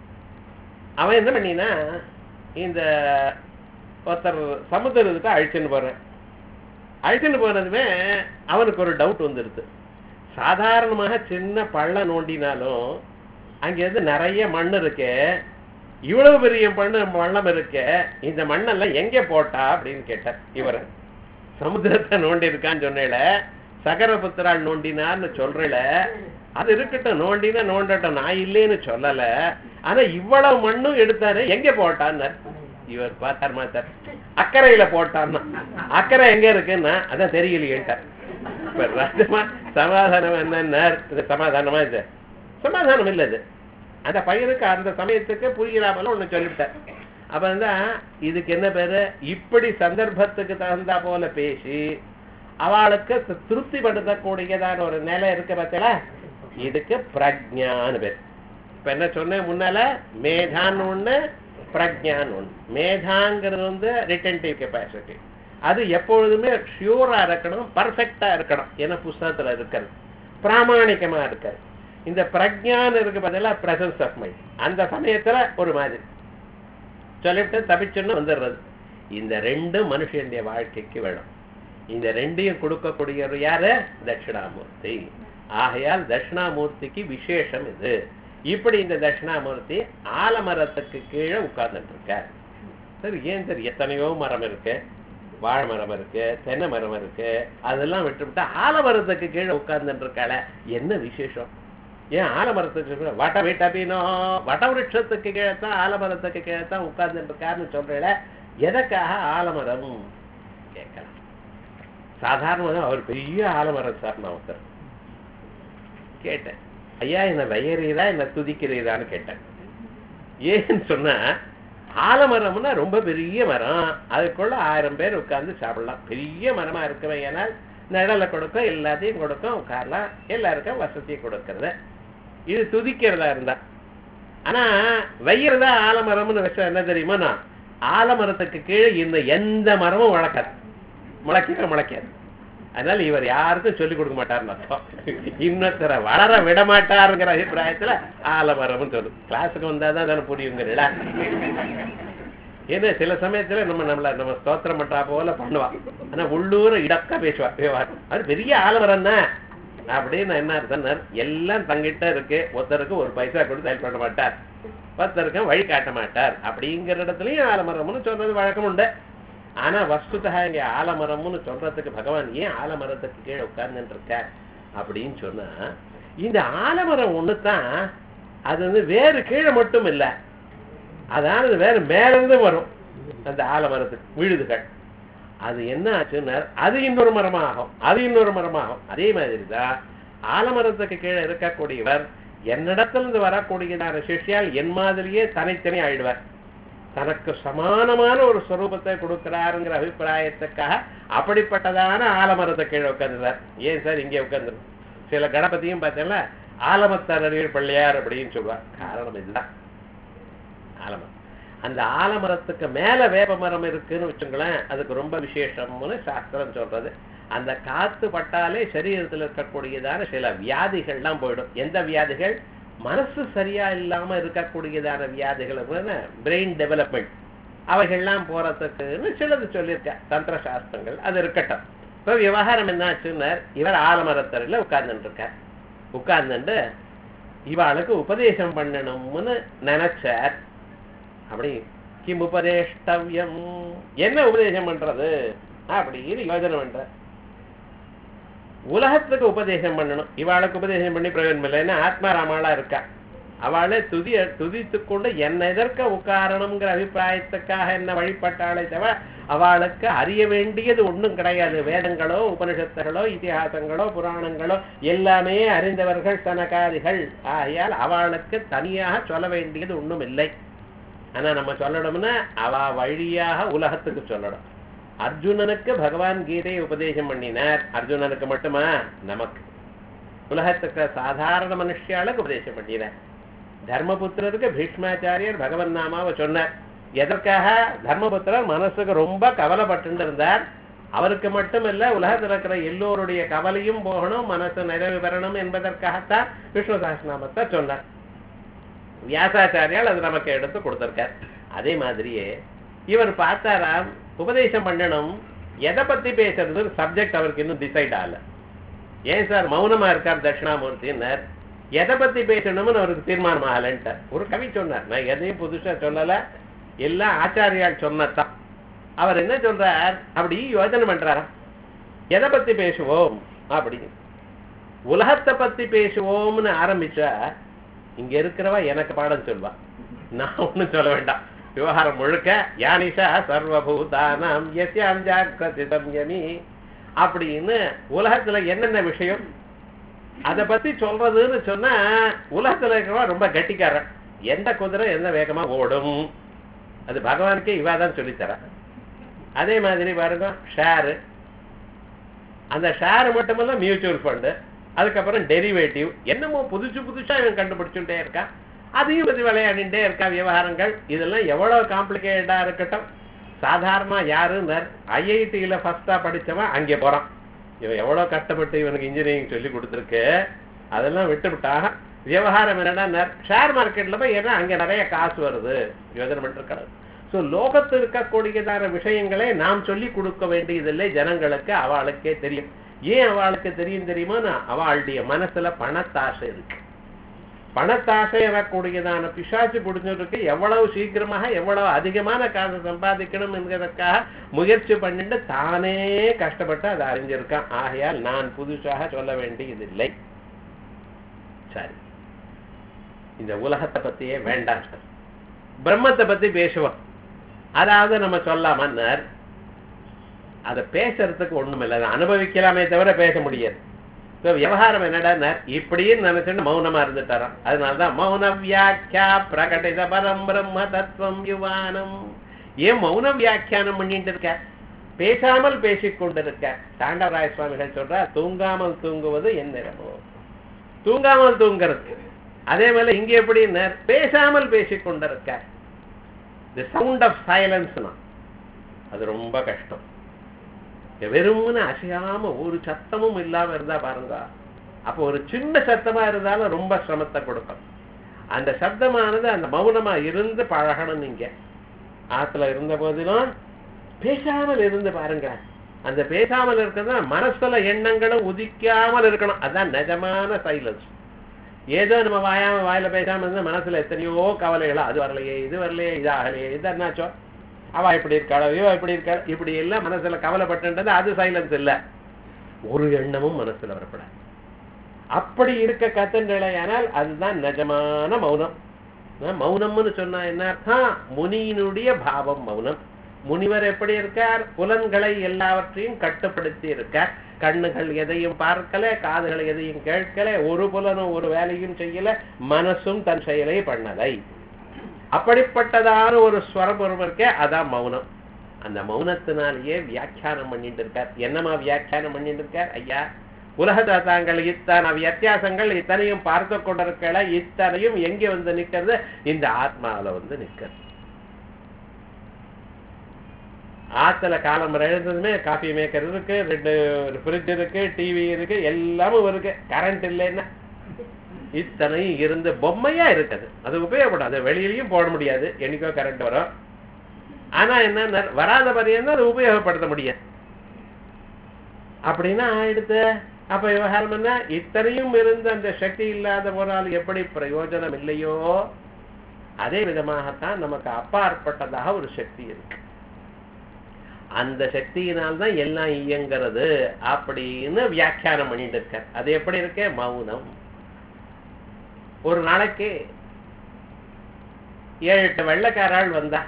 அவன் என்ன பண்ணினா இந்த ஒருத்தர் சமுத்திரத்துக்கு அழிச்சுன்னு போறேன் அழிச்சுன்னு போனதுமே அவனுக்கு ஒரு டவுட் வந்துடுது சாதாரணமாக சின்ன பள்ளம் நோண்டினாலும் அங்கேருந்து நிறைய மண் இருக்கு இவ்வளவு பெரிய மண்ணு மண்ணம் இருக்கு இந்த மண்ணெல்லாம் எங்க போட்டா அப்படின்னு கேட்டார் இவர் சமுத்திரத்தை நோண்டி இருக்கான்னு சொன்னேல சகரபுத்திரால் நோண்டினான்னு சொல்றேல அது இருக்கட்டும் நோண்டினா நோண்டட்டும் நான் இல்லைன்னு சொல்லல ஆனா இவ்வளவு மண்ணும் எடுத்தாரு எங்க போட்டான்னு இவர் பார்த்தார் மாத்தார் அக்கறையில போட்டான்னா அக்கறை எங்க இருக்குன்னா அதான் தெரியலையேட்டார் இப்ப ராஜமா சமாதானம் என்னன்னா இது சமாதானமா இது சமாதானம் இல்லை இது அந்த பையனுக்கு அந்த சமயத்துக்கு புரிகிறாமல ஒண்ணு சொல்லிவிட்டார் அப்ப வந்து இதுக்கு என்ன பேரு இப்படி சந்தர்ப்பத்துக்கு தகுந்தா போல பேசி அவளுக்கு திருப்திப்படுத்தக்கூடியதான ஒரு நிலை இருக்கு பார்த்தீங்களா இதுக்கு பிரஜான்னு பேர் இப்ப என்ன சொன்னேன் முன்னால மேதான்னு ஒண்ணு பிரஜான்னு ஒண்ணு மேதாங்கிறது வந்து ரிட்டன்டிவ் கெப்பாசிட்டி அது எப்பொழுதுமே ஷியூரா இருக்கணும் பர்ஃபெக்டா இருக்கணும் ஏன்னா புஸ்தகத்துல இருக்கிறது பிராமணிக்கமா இருக்காது இந்த பிரஜான்னு இருக்கு பதிலா பிரசன்ஸ் ஆஃப் மைண்ட் அந்த சமயத்துல ஒரு மாதிரி சொல்லிவிட்டு தப்பிச்சுன்னு வந்துடுறது இந்த ரெண்டும் மனுஷனுடைய வாழ்க்கைக்கு வேணும் இந்த ரெண்டையும் கொடுக்கக்கூடியவர் யாரு தட்சிணாமூர்த்தி ஆகையால் தட்சிணாமூர்த்திக்கு விசேஷம் இது இப்படி இந்த தட்சிணாமூர்த்தி ஆலமரத்துக்கு கீழே உட்கார்ந்துட்டு இருக்கார் சரி ஏன் சரி எத்தனையோ மரம் இருக்கு வாழை மரம் இருக்கு தென்னை மரம் இருக்கு அதெல்லாம் விட்டுவிட்டா ஆலமரத்துக்கு கீழே உட்கார்ந்துட்டு இருக்காள என்ன விசேஷம் ஏன் ஆலமரத்துக்கு வட்ட வீட்டபினோ வட்ட விருட்சத்துக்கு கீழே தான் ஆலமரத்துக்கு கீழே தான் உட்கார்ந்துட்டு இருக்காருன்னு சொல்றேல எதற்காக ஆலமரம் கேட்கலாம் சாதாரணமாக அவர் பெரிய ஆலமரம் சார் நான் ஒருத்தர் கேட்டேன் ஐயா என்ன வயறீரா என்ன துதிக்கிறீரான்னு கேட்டேன் ஏன்னு சொன்னா ஆலமரம்னா ரொம்ப பெரிய மரம் அதுக்குள்ள ஆயிரம் பேர் உட்கார்ந்து சாப்பிடலாம் பெரிய மரமா இருக்கவே ஏனால் நிழலை கொடுக்கும் எல்லாத்தையும் கொடுக்கும் உட்காரலாம் எல்லாருக்கும் வசதியை கொடுக்கறது இது துதிக்கிறதா இருந்தா ஆனா வைக்கிறதா ஆலமரம்னு வச்சா என்ன தெரியுமா ஆலமரத்துக்கு கீழே இந்த எந்த மரமும் வளர்க்காது முளைக்கவே முளைக்காது அதனால இவர் யாருக்கும் சொல்லிக் கொடுக்க மாட்டாருன்னு அர்த்தம் இன்னொருத்தரை வளர விட மாட்டாருங்கிற அபிப்பிராயத்துல ஆலமரம்னு சொல்லு கிளாஸுக்கு வந்தாதான் தானே புரியுங்கிறா ஏன்னா சில சமயத்துல நம்ம நம்மள நம்ம ஸ்தோத்திரம் பண்றா போல பண்ணுவா ஆனா உள்ளூர இடக்க பேசுவா விவகாரம் அது பெரிய ஆலமரம் தான் அப்படின்னு என்ன அர்த்தம் எல்லாம் தங்கிட்ட இருக்கு ஒருத்தருக்கு ஒரு பைசா கொடுத்து ஹெல்ப் பண்ண மாட்டார் ஒருத்தருக்கு வழி காட்ட மாட்டார் அப்படிங்கிற இடத்துலயும் ஆலமரம்னு சொல்றது வழக்கம் உண்டு ஆனா வஸ்துதா இங்க ஆலமரம்னு சொல்றதுக்கு பகவான் ஏன் ஆலமரத்துக்கு கீழே உட்கார்ந்துட்டு இருக்க அப்படின்னு சொன்னா இந்த ஆலமரம் ஒண்ணுதான் அது வந்து வேறு கீழே மட்டும் இல்ல அதாவது வேற மேல இருந்து வரும் அந்த ஆலமரத்துக்கு விழுதுகள் அது என்ன ஆச்சுன்னா அது இன்னொரு மரமாகும் அது இன்னொரு மரமாகும் அதே மாதிரி தான் ஆலமரத்துக்கு கீழே இருக்கக்கூடியவர் என்னிடத்திலிருந்து வரக்கூடியதான சிஷ்யால் என் மாதிரியே தனித்தனி ஆயிடுவார் தனக்கு சமானமான ஒரு ஸ்வரூபத்தை கொடுக்கிறாருங்கிற அபிப்பிராயத்துக்காக அப்படிப்பட்டதான ஆலமரத்தை கீழே உட்காந்துறார் ஏன் சார் இங்கே உட்காந்து சில கணபதியும் பார்த்தீங்களா ஆலமத்தரடிகள் பிள்ளையார் அப்படின்னு சொல்லுவார் காரணம் இதுதான் ஆலமரம் அந்த ஆலமரத்துக்கு மேல வேப்ப மரம் இருக்குன்னு வச்சுங்களேன் அதுக்கு ரொம்ப விசேஷம்னு சாஸ்திரம் சொல்றது அந்த காத்து பட்டாலே சரீரத்தில் இருக்கக்கூடியதான சில வியாதிகள்லாம் போயிடும் எந்த வியாதிகள் மனசு சரியா இல்லாம இருக்கக்கூடியதான வியாதிகள் பிரெயின் டெவலப்மெண்ட் அவைகள்லாம் போறதுக்குன்னு சிலது சொல்லியிருக்க தந்திர சாஸ்திரங்கள் அது இருக்கட்டும் இப்போ விவகாரம் என்னாச்சுன்னு இவர் ஆலமரத்தரையில் உட்கார்ந்துட்டு இருக்கார் உட்கார்ந்துட்டு இவாளுக்கு உபதேசம் பண்ணணும்னு நினைச்சார் அப்படி கிம் உபதேஷ்டவியம் என்ன உபதேசம் பண்றது அப்படின்னு யோஜனை பண்ற உலகத்துக்கு உபதேசம் பண்ணணும் இவாளுக்கு உபதேசம் பண்ணி பிரயோஜனம் இல்லை ஏன்னா ஆத்மாராமாளா இருக்கா அவளை துதி துதித்து கொண்டு என்ன எதற்க உட்காரணுங்கிற அபிப்பிராயத்துக்காக என்ன வழிபட்டாளே தவிர அவளுக்கு அறிய வேண்டியது ஒண்ணும் கிடையாது வேதங்களோ உபனிஷத்துகளோ இதிகாசங்களோ புராணங்களோ எல்லாமே அறிந்தவர்கள் சனகாதிகள் ஆகையால் அவளுக்கு தனியாக சொல்ல வேண்டியது ஒண்ணும் இல்லை ஆனா நம்ம சொல்லணும்னா அவ வழியாக உலகத்துக்கு சொல்லணும் அர்ஜுனனுக்கு பகவான் கீதையை உபதேசம் பண்ணினார் அர்ஜுனனுக்கு மட்டுமா நமக்கு உலகத்துக்கு சாதாரண மனுஷியாளுக்கு உபதேசம் பண்ணினார் தர்மபுத்திரருக்கு பீஷ்மாச்சாரியர் பகவன் நாமாவை சொன்னார் எதற்காக தர்மபுத்திரர் மனசுக்கு ரொம்ப கவலைப்பட்டு இருந்தார் அவருக்கு மட்டுமல்ல உலகத்தில் இருக்கிற எல்லோருடைய கவலையும் போகணும் மனசு நிறைவு பெறணும் என்பதற்காகத்தான் விஷ்ணு சகஸ்நாமத்தை சொன்னார் வியாசாச்சாரியால் அது நமக்கு எடுத்து கொடுத்திருக்கார் அதே மாதிரியே இவர் பார்த்தாராம் உபதேசம் பண்ணணும் எதை பத்தி பேசுறது சப்ஜெக்ட் அவருக்கு இன்னும் டிசைட் ஆகல ஏன் சார் மௌனமா இருக்கார் தட்சிணாமூர்த்தின்னார் எதை பத்தி பேசணும்னு அவருக்கு தீர்மானம் ஆகலன்ட்டார் ஒரு கவி சொன்னார் நான் எதையும் புதுசா சொல்லல எல்லாம் ஆச்சாரியால் சொன்னதான் அவர் என்ன சொல்றார் அப்படி யோசனை பண்றாராம் எதை பத்தி பேசுவோம் அப்படி உலகத்தை பத்தி பேசுவோம்னு ஆரம்பிச்சா இங்க இருக்கிறவா எனக்கு பாடம் சொல்வா நான் ஒண்ணும் சொல்ல வேண்டாம் விவகாரம் முழுக்க யானிஷா சர்வபூதானாம் எஸ்யாம் ஜாக்கிரதி சம்யமி அப்படின்னு உலகத்துல என்னென்ன விஷயம் அதை பத்தி சொல்றதுன்னு சொன்னா உலகத்துல இருக்கிறவா ரொம்ப கட்டிக்காரன் எந்த குதிரை எந்த வேகமா ஓடும் அது பகவானுக்கே இவா தான் சொல்லித்தர அதே மாதிரி பாருங்க ஷேரு அந்த ஷேர் மட்டுமல்ல மியூச்சுவல் ஃபண்டு அதுக்கப்புறம் டெரிவேட்டிவ் என்னமோ புதுசு புதுசா இவன் கண்டுபிடிச்சுட்டே இருக்கான் அதையும் பத்தி விளையாடிட்டே இருக்கா விவகாரங்கள் இதெல்லாம் எவ்வளவு காம்ப்ளிகேட்டடா இருக்கட்டும் சாதாரணமா யாருன்னு ஐஐடியில ஃபர்ஸ்டா படிச்சவன் அங்கே போறான் இவன் எவ்வளவு கஷ்டப்பட்டு இவனுக்கு இன்ஜினியரிங் சொல்லி கொடுத்துருக்கு அதெல்லாம் விட்டுவிட்டா விவகாரம் என்னன்னா ஷேர் மார்க்கெட்ல போய் ஏன்னா அங்க நிறைய காசு வருது யோஜனை பண்ணிருக்காரு ஸோ லோகத்தில் இருக்கக்கூடியதான விஷயங்களை நாம் சொல்லி கொடுக்க வேண்டியதில்லை ஜனங்களுக்கு அவளுக்கே தெரியும் ஏன் அவளுக்கு தெரியும் தெரியுமா அவளுடைய மனசுல பணத்தாசை இருக்கு பணத்தாசை வரக்கூடியதான பிசாச்சு பிடிச்சிருக்கு எவ்வளவு சீக்கிரமாக எவ்வளவு அதிகமான காசு சம்பாதிக்கணும் என்கிறதுக்காக முயற்சி பண்ணிட்டு தானே கஷ்டப்பட்டு அதை அறிஞ்சிருக்கான் ஆகையால் நான் புதுசாக சொல்ல வேண்டியதில்லை சரி இந்த உலகத்தை பத்தியே வேண்டாம் சார் பிரம்மத்தை பத்தி பேசுவோம் அதாவது நம்ம சொல்லாமன்னர் அதை பேசுறதுக்கு ஒண்ணும் இல்லை அதை அனுபவிக்கலாமே தவிர பேச முடியாது ஸோ விவகாரம் என்னடா இப்படின்னு நினைச்சுட்டு மௌனமா இருந்துட்டாராம் அதனாலதான் மௌன வியாக்கியா பிரகடித பரம் பிரம்ம தத்துவம் யுவானம் ஏன் மௌன வியாக்கியானம் பண்ணிட்டு இருக்க பேசாமல் பேசிக் கொண்டிருக்க தாண்டவராய சுவாமிகள் சொல்றா தூங்காமல் தூங்குவது என்னமோ தூங்காமல் தூங்குறது அதே மாதிரி இங்க எப்படி பேசாமல் பேசிக் கொண்டிருக்க தி சவுண்ட் ஆஃப் சைலன்ஸ்னா அது ரொம்ப கஷ்டம் வெறும்னு அசையாம ஒரு சத்தமும் இல்லாம இருந்தா பாருங்க அப்போ ஒரு சின்ன சத்தமா இருந்தாலும் ரொம்ப சிரமத்தை கொடுக்கும் அந்த சப்தமானது அந்த மௌனமா இருந்து பழகணும் நீங்க ஆத்துல இருந்த போதிலும் பேசாமல் இருந்து பாருங்க அந்த பேசாமல் இருக்கிறது மனசுல எண்ணங்களும் உதிக்காமல் இருக்கணும் அதான் நிஜமான சைலன்ஸ் ஏதோ நம்ம வாயாம வாயில பேசாம இருந்தா மனசுல எத்தனையோ கவலைகளோ அது வரலையே இது வரலையே இது ஆகலையே இது என்னாச்சோ அவ இப்படி இருக்காளோ இவ இப்படி இருக்காள் இப்படி எல்லாம் மனசுல கவலைப்பட்டுன்றது அது சைலன்ஸ் இல்ல ஒரு எண்ணமும் மனசுல வரப்படாது அப்படி இருக்க கத்துன்றலையானால் அதுதான் நிஜமான மௌனம் மௌனம்னு சொன்னா என்ன அர்த்தம் முனியினுடைய பாவம் மௌனம் முனிவர் எப்படி இருக்கார் புலன்களை எல்லாவற்றையும் கட்டுப்படுத்தி இருக்கார் கண்ணுகள் எதையும் பார்க்கல காதுகள் எதையும் கேட்கல ஒரு புலனும் ஒரு வேலையும் செய்யல மனசும் தன் செயலை பண்ணலை அப்படிப்பட்டதான ஒரு ஸ்வரபுரம் இருக்கே அதான் மௌனம் அந்த மௌனத்தினாலேயே வியாக்கியானம் பண்ணிட்டு இருக்கார் என்னமா வியாக்கியானம் பண்ணிட்டு இருக்கார் ஐயா உலக தாங்கள் இத்தனை வித்தியாசங்கள் இத்தனையும் பார்த்து கொண்டிருக்கல இத்தனையும் எங்கே வந்து நிக்கிறது இந்த ஆத்மாவில வந்து நிக்கிறது ஆத்துல காலம் எழுந்ததுமே காஃபி மேக்கர் இருக்கு ரெண்டு ஃப்ரிட்ஜ் இருக்கு டிவி இருக்கு எல்லாமும் இருக்கு கரண்ட் இல்லைன்னா இத்தனையும் இருந்து பொம்மையா இருக்குது அது உபயோகப்படும் அது வெளியிலையும் போட முடியாது என்னைக்கோ கரண்ட் வரும் ஆனா என்ன வராத பரியந்தான் அதை உபயோகப்படுத்த முடியாது அப்படின்னா ஆயிடுத்து அப்ப விவகாரம் என்ன இத்தனையும் இருந்து அந்த சக்தி இல்லாத போனால் எப்படி பிரயோஜனம் இல்லையோ அதே விதமாகத்தான் நமக்கு அப்பாற்பட்டதாக ஒரு சக்தி இருக்கு அந்த சக்தியினால்தான் எல்லாம் இயங்கிறது அப்படின்னு வியாக்கியானம் பண்ணிட்டு இருக்கார் அது எப்படி இருக்கு மௌனம் ஒரு நாளைக்கு ஏழு எட்டு வெள்ளைக்காராள் வந்தா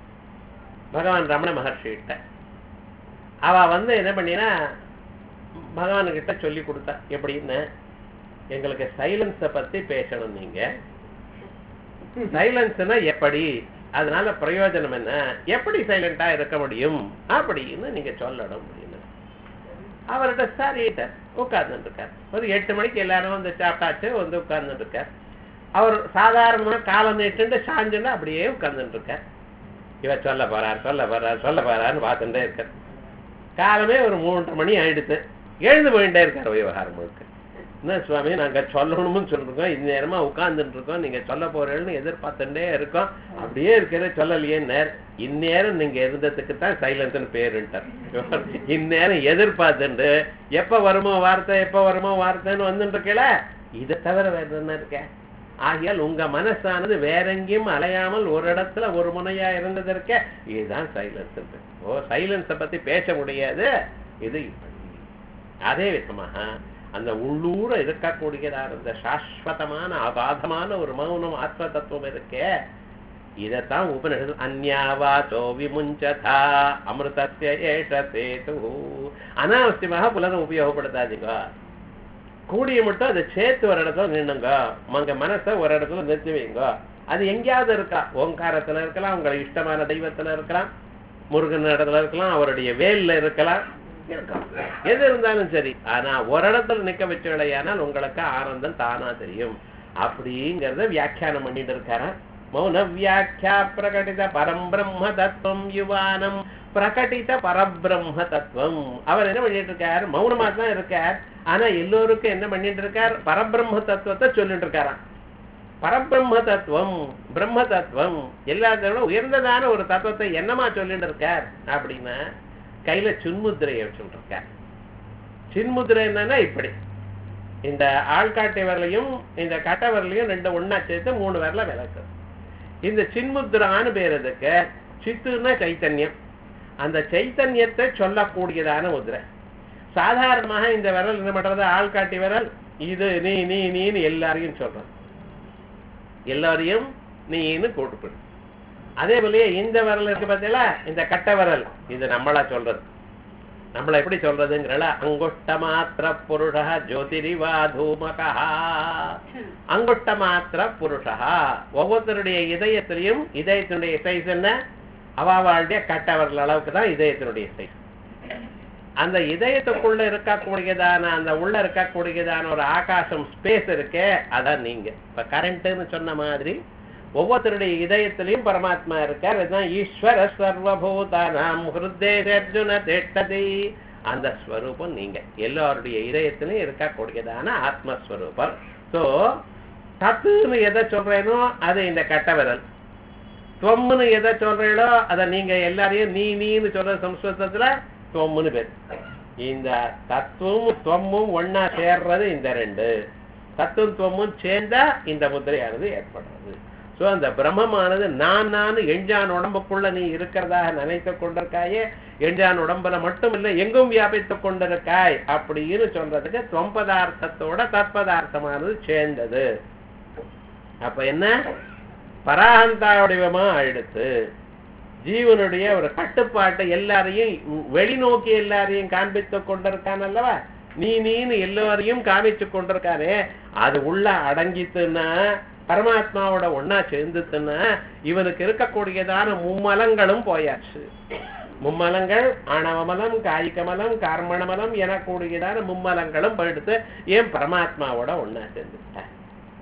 பகவான் ரமண மகர்ஷிகிட்ட அவ வந்து என்ன பண்ணினா பகவான்கிட்ட சொல்லி கொடுத்தா எப்படின்னு எங்களுக்கு சைலன்ஸை பத்தி பேசணும் நீங்க சைலன்ஸ்னா எப்படி அதனால பிரயோஜனம் என்ன எப்படி சைலண்டா இருக்க முடியும் அப்படின்னு நீங்க சொல்லணும் அப்படின்னு அவர்கிட்ட சரிட்ட உட்கார்ந்துட்டு இருக்கார் ஒரு எட்டு மணிக்கு எல்லாரும் வந்து சாப்பிட்டாச்சு வந்து உட்கார்ந்துட்டு இருக்கார் அவர் சாதாரணமா காலம் நீட்டு சாஞ்சுன்னு அப்படியே உட்கார்ந்துட்டு இருக்கார் இவர் சொல்ல போறார் சொல்ல போறார் சொல்ல போறான்னு பார்த்துட்டே இருக்கார் காலமே ஒரு மூன்றரை மணி ஆயிடுத்து எழுந்து போயிட்டே இருக்கார் விவகாரம் முழுக்க என்ன சுவாமி நாங்க சொல்லணும்னு சொல்லிருக்கோம் இந்நேரமா உட்கார்ந்துட்டு இருக்கோம் நீங்க சொல்ல போறேன்னு எதிர்பார்த்துட்டே இருக்கோம் அப்படியே இருக்கிற சொல்லலையே நேர் இந்நேரம் நீங்க இருந்ததுக்கு தான் சைலன்ஸ்னு பேருன்ட்டார் இந்நேரம் எதிர்பார்த்துட்டு எப்ப வருமோ வார்த்தை எப்ப வருமோ வார்த்தைன்னு வந்துட்டு இருக்கல இதை தவிர வேற என்ன இருக்க ஆகையால் உங்க மனசானது வேற எங்கேயும் அலையாமல் ஒரு இடத்துல ஒரு முனையா இருந்தது இருக்க இதுதான் சைலன்ஸ் ஓ சைலன்ஸை பத்தி பேச முடியாது இது இப்படி அதே விதமாக அந்த உள்ளூர இருக்கக்கூடியதான அந்த சாஸ்வதமான அகாதமான ஒரு மௌனம் ஆத்ம தத்துவம் இருக்கே இதைத்தான் உபனிஷத்து அந்யாவாச்சோ விமுஞ்சதா அமிர்தஸ்ய ஏஷ சேது அனாவசியமாக புலனை உபயோகப்படுத்தாதீங்க கூடிய மட்டும் அதை சேர்த்து ஒரு இடத்துல நின்னுங்க உங்க மனசை ஒரு இடத்துல நிறுத்தி வைங்க அது எங்கேயாவது இருக்கா ஓங்காரத்துல இருக்கலாம் உங்களுக்கு இஷ்டமான தெய்வத்துல இருக்கலாம் முருகன் இடத்துல இருக்கலாம் அவருடைய வேல்ல இருக்கலாம் இருக்கலாம் எது இருந்தாலும் சரி ஆனா ஒரு இடத்துல நிக்க வச்சவளையானால் உங்களுக்கு ஆனந்தம் தானா தெரியும் அப்படிங்கறத வியாக்கியானம் பண்ணிட்டு இருக்காராம் மௌன வியாக்கியா பிரகடித பரம்பிரம்ம தத்துவம் யுவானம் பிரகடித பரபிரம்ம தத்துவம் அவர் என்ன பண்ணிட்டு இருக்கார் மௌனமா தான் இருக்கார் ஆனா எல்லோருக்கும் என்ன பண்ணிட்டு இருக்கார் பரபிரம்ம தத்துவத்தை சொல்லிட்டு இருக்காராம் பரபிரம்ம தத்துவம் பிரம்ம தத்துவம் எல்லாத்தோட உயர்ந்ததான ஒரு தத்துவத்தை என்னமா சொல்லிட்டு இருக்கார் அப்படின்னா கையில சின்முத்திரையை வச்சுட்டு இருக்கார் சின்முத்திரை என்னன்னா இப்படி இந்த ஆள்காட்டி வரலையும் இந்த கட்டை வரலையும் ரெண்டு ஒண்ணா சேர்த்து மூணு வரல விளக்கு இந்த சின்முத்திரான்னு பேர் இதுக்கு சித்துன்னா சைத்தன்யம் அந்த சைத்தன்யத்தை சொல்லக்கூடியதான முதிரை சாதாரணமாக இந்த விரல் என்ன பண்றது ஆள்காட்டி விரல் இது நீ நீ நீன்னு எல்லாரையும் சொல்றோம் எல்லாரையும் நீன்னு கூட்டுப்படு அதே போலயே இந்த விரல் இருக்கு பார்த்தீங்களா இந்த கட்டை விரல் இது நம்மளா சொல்றது நம்மள எப்படி சொல்றதுங்கிறல அங்குஷ்ட மாத்திர புருஷா ஜோதிரிவா தூமகா அங்குஷ்ட மாத்திர புருஷா ஒவ்வொருத்தருடைய இதயத்திலையும் இதயத்தினுடைய சைஸ் என்ன அவாவாளுடைய கட்டை விரல் அளவுக்கு தான் இதயத்தினுடைய சைஸ் அந்த இதயத்துக்குள்ள இருக்கக்கூடியதான அந்த உள்ள இருக்கக்கூடியதான ஒரு ஆகாசம் ஸ்பேஸ் இருக்கே அதான் நீங்க இப்ப கரண்ட்னு சொன்ன மாதிரி ஒவ்வொருத்தருடைய இதயத்திலையும் பரமாத்மா இருக்கார் இதுதான் ஈஸ்வர சர்வபூதானாம் ஹிருதேர்ஜுன திட்டதி அந்த ஸ்வரூபம் நீங்க எல்லாருடைய இதயத்திலையும் இருக்கக்கூடியதான ஆத்மஸ்வரூபம் சோ தத்துன்னு எதை சொல்றேனோ அது இந்த கட்ட விரல் தொம்முன்னு எதை சொல்றீங்களோ அதை நீங்க எல்லாரையும் நீ நீன்னு சொல்ற சம்ஸ்கிருதத்துல தொம்முன்னு பேர் இந்த தத்துவமும் தொம்மும் ஒன்னா சேர்றது இந்த ரெண்டு தத்துவம் தொம்மும் சேர்ந்தா இந்த முத்திரையானது ஏற்படுறது சோ அந்த பிரம்மமானது நான் நான் எஞ்சான் உடம்புக்குள்ள நீ இருக்கிறதாக நினைத்து கொண்டிருக்காயே எஞ்சான் உடம்புல மட்டும் இல்லை எங்கும் வியாபித்துக் கொண்டிருக்காய் அப்படின்னு சொல்றதுக்கு தொம்பதார்த்தத்தோட தற்பதார்த்தமானது சேர்ந்தது அப்ப என்ன பராகந்தா வடிவமா ஆயிடுத்து ஜீவனுடைய ஒரு கட்டுப்பாட்டை எல்லாரையும் வெளிநோக்கி எல்லாரையும் காண்பித்துக் கொண்டிருக்கான் அல்லவா நீ நீன்னு எல்லோரையும் காமிச்சு கொண்டிருக்கானே அது உள்ள அடங்கித்துன்னா பரமாத்மாவோட ஒன்னா சேர்ந்துத்துன்னா இவனுக்கு இருக்கக்கூடியதான மும்மலங்களும் போயாச்சு மும்மலங்கள் ஆணவமலம் காய்கமலம் கார்மணமலம் எனக்கூடியதான மும்மலங்களும் போயிடுத்து ஏன் பரமாத்மாவோட ஒன்னா சேர்ந்துட்டான்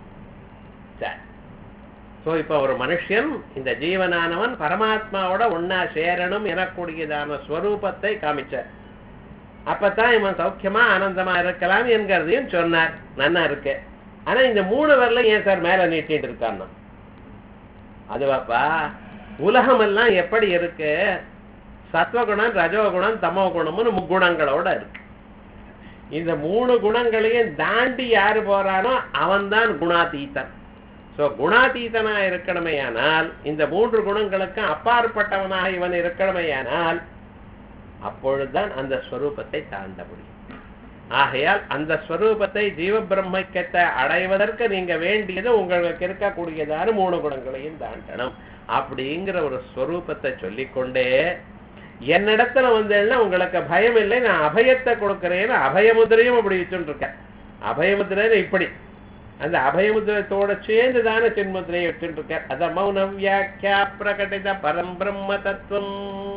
சரி சோ இப்ப ஒரு மனுஷன் இந்த ஜீவனானவன் பரமாத்மாவோட ஒன்னா சேரணும் எனக்கூடியதான ஸ்வரூபத்தை காமிச்சார் அப்பதான் இவன் சௌக்கியமா ஆனந்தமா இருக்கலாம் என்கிறதையும் சொன்னார் நன்னா இருக்கு ஆனா இந்த மூணு வரல ஏன் சார் மேல நீட்டிட்டு இருக்கான்னா அதுவாப்பா உலகம் எல்லாம் எப்படி இருக்கு சத்வகுணம் ரஜோகுணம் தமோ குணம்னு முக்குணங்களோட இருக்கு இந்த மூணு குணங்களையும் தாண்டி யாரு போறானோ அவன்தான் குணாதீத்தன் சோ குணாதீதனா இருக்கணுமேயானால் இந்த மூன்று குணங்களுக்கும் அப்பாற்பட்டவனாக இவன் இருக்கணுமேயானால் அப்பொழுதுதான் அந்த ஸ்வரூபத்தை தாண்ட முடியும் ஆகையால் அந்த ஸ்வரூபத்தை ஜீவ பிரம்மக்கத்தை அடைவதற்கு நீங்க வேண்டியது உங்களுக்கு இருக்கக்கூடியதான மூணு குணங்களையும் தாண்டணும் அப்படிங்கிற ஒரு ஸ்வரூபத்தை சொல்லிக்கொண்டே என்னிடத்துல வந்தேன்னா உங்களுக்கு பயம் இல்லை நான் அபயத்தை கொடுக்கிறேன்னு அபயமுதிரையும் அப்படி வச்சுட்டு இருக்கேன் அபயமுதிரைன்னு இப்படி அந்த அபயமுதிரத்தோட சேர்ந்து தானே சின்முதிரையை வச்சுட்டு இருக்க அத மௌன வியாக்கியா பிரகடித பரம் பிரம்ம தத்துவம்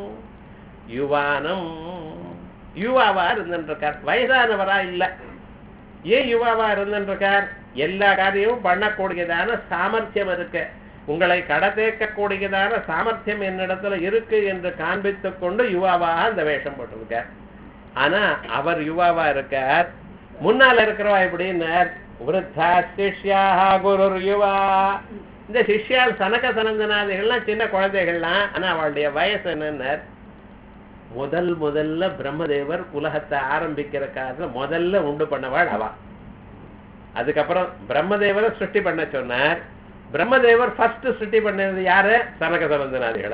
யுவானம் யுவாவா இருந்துருக்கார் வயதானவரா இல்ல ஏன் யுவாவா இருந்துருக்கார் எல்லா காரியமும் பண்ணக்கூடியதான சாமர்த்தியம் இருக்கு உங்களை கடத்தேற்கக்கூடியதான சாமர்த்தியம் என்னிடத்துல இருக்கு என்று காண்பித்துக் கொண்டு யுவாவா அந்த வேஷம் போட்டிருக்கார் ஆனா அவர் யுவாவா இருக்கார் முன்னால இருக்கிறவா எப்படின்னார் விருத்தா சிஷ்யாக குரு யுவா இந்த சிஷ்யால் சனக சனந்தனாதிகள்லாம் சின்ன குழந்தைகள்லாம் ஆனா அவளுடைய வயசு என்னன்னார் முதல் முதல்ல பிரம்மதேவர் உலகத்தை ஆரம்பிக்கிற காலத்துல முதல்ல உண்டு பண்ணவாள் அவா அதுக்கப்புறம் பிரம்மதேவரை சிருஷ்டி பண்ண சொன்னார் பிரம்மதேவர் ஃபர்ஸ்ட் சிருஷ்டி பண்ணது யாரு சனக சனந்தனாதிகளை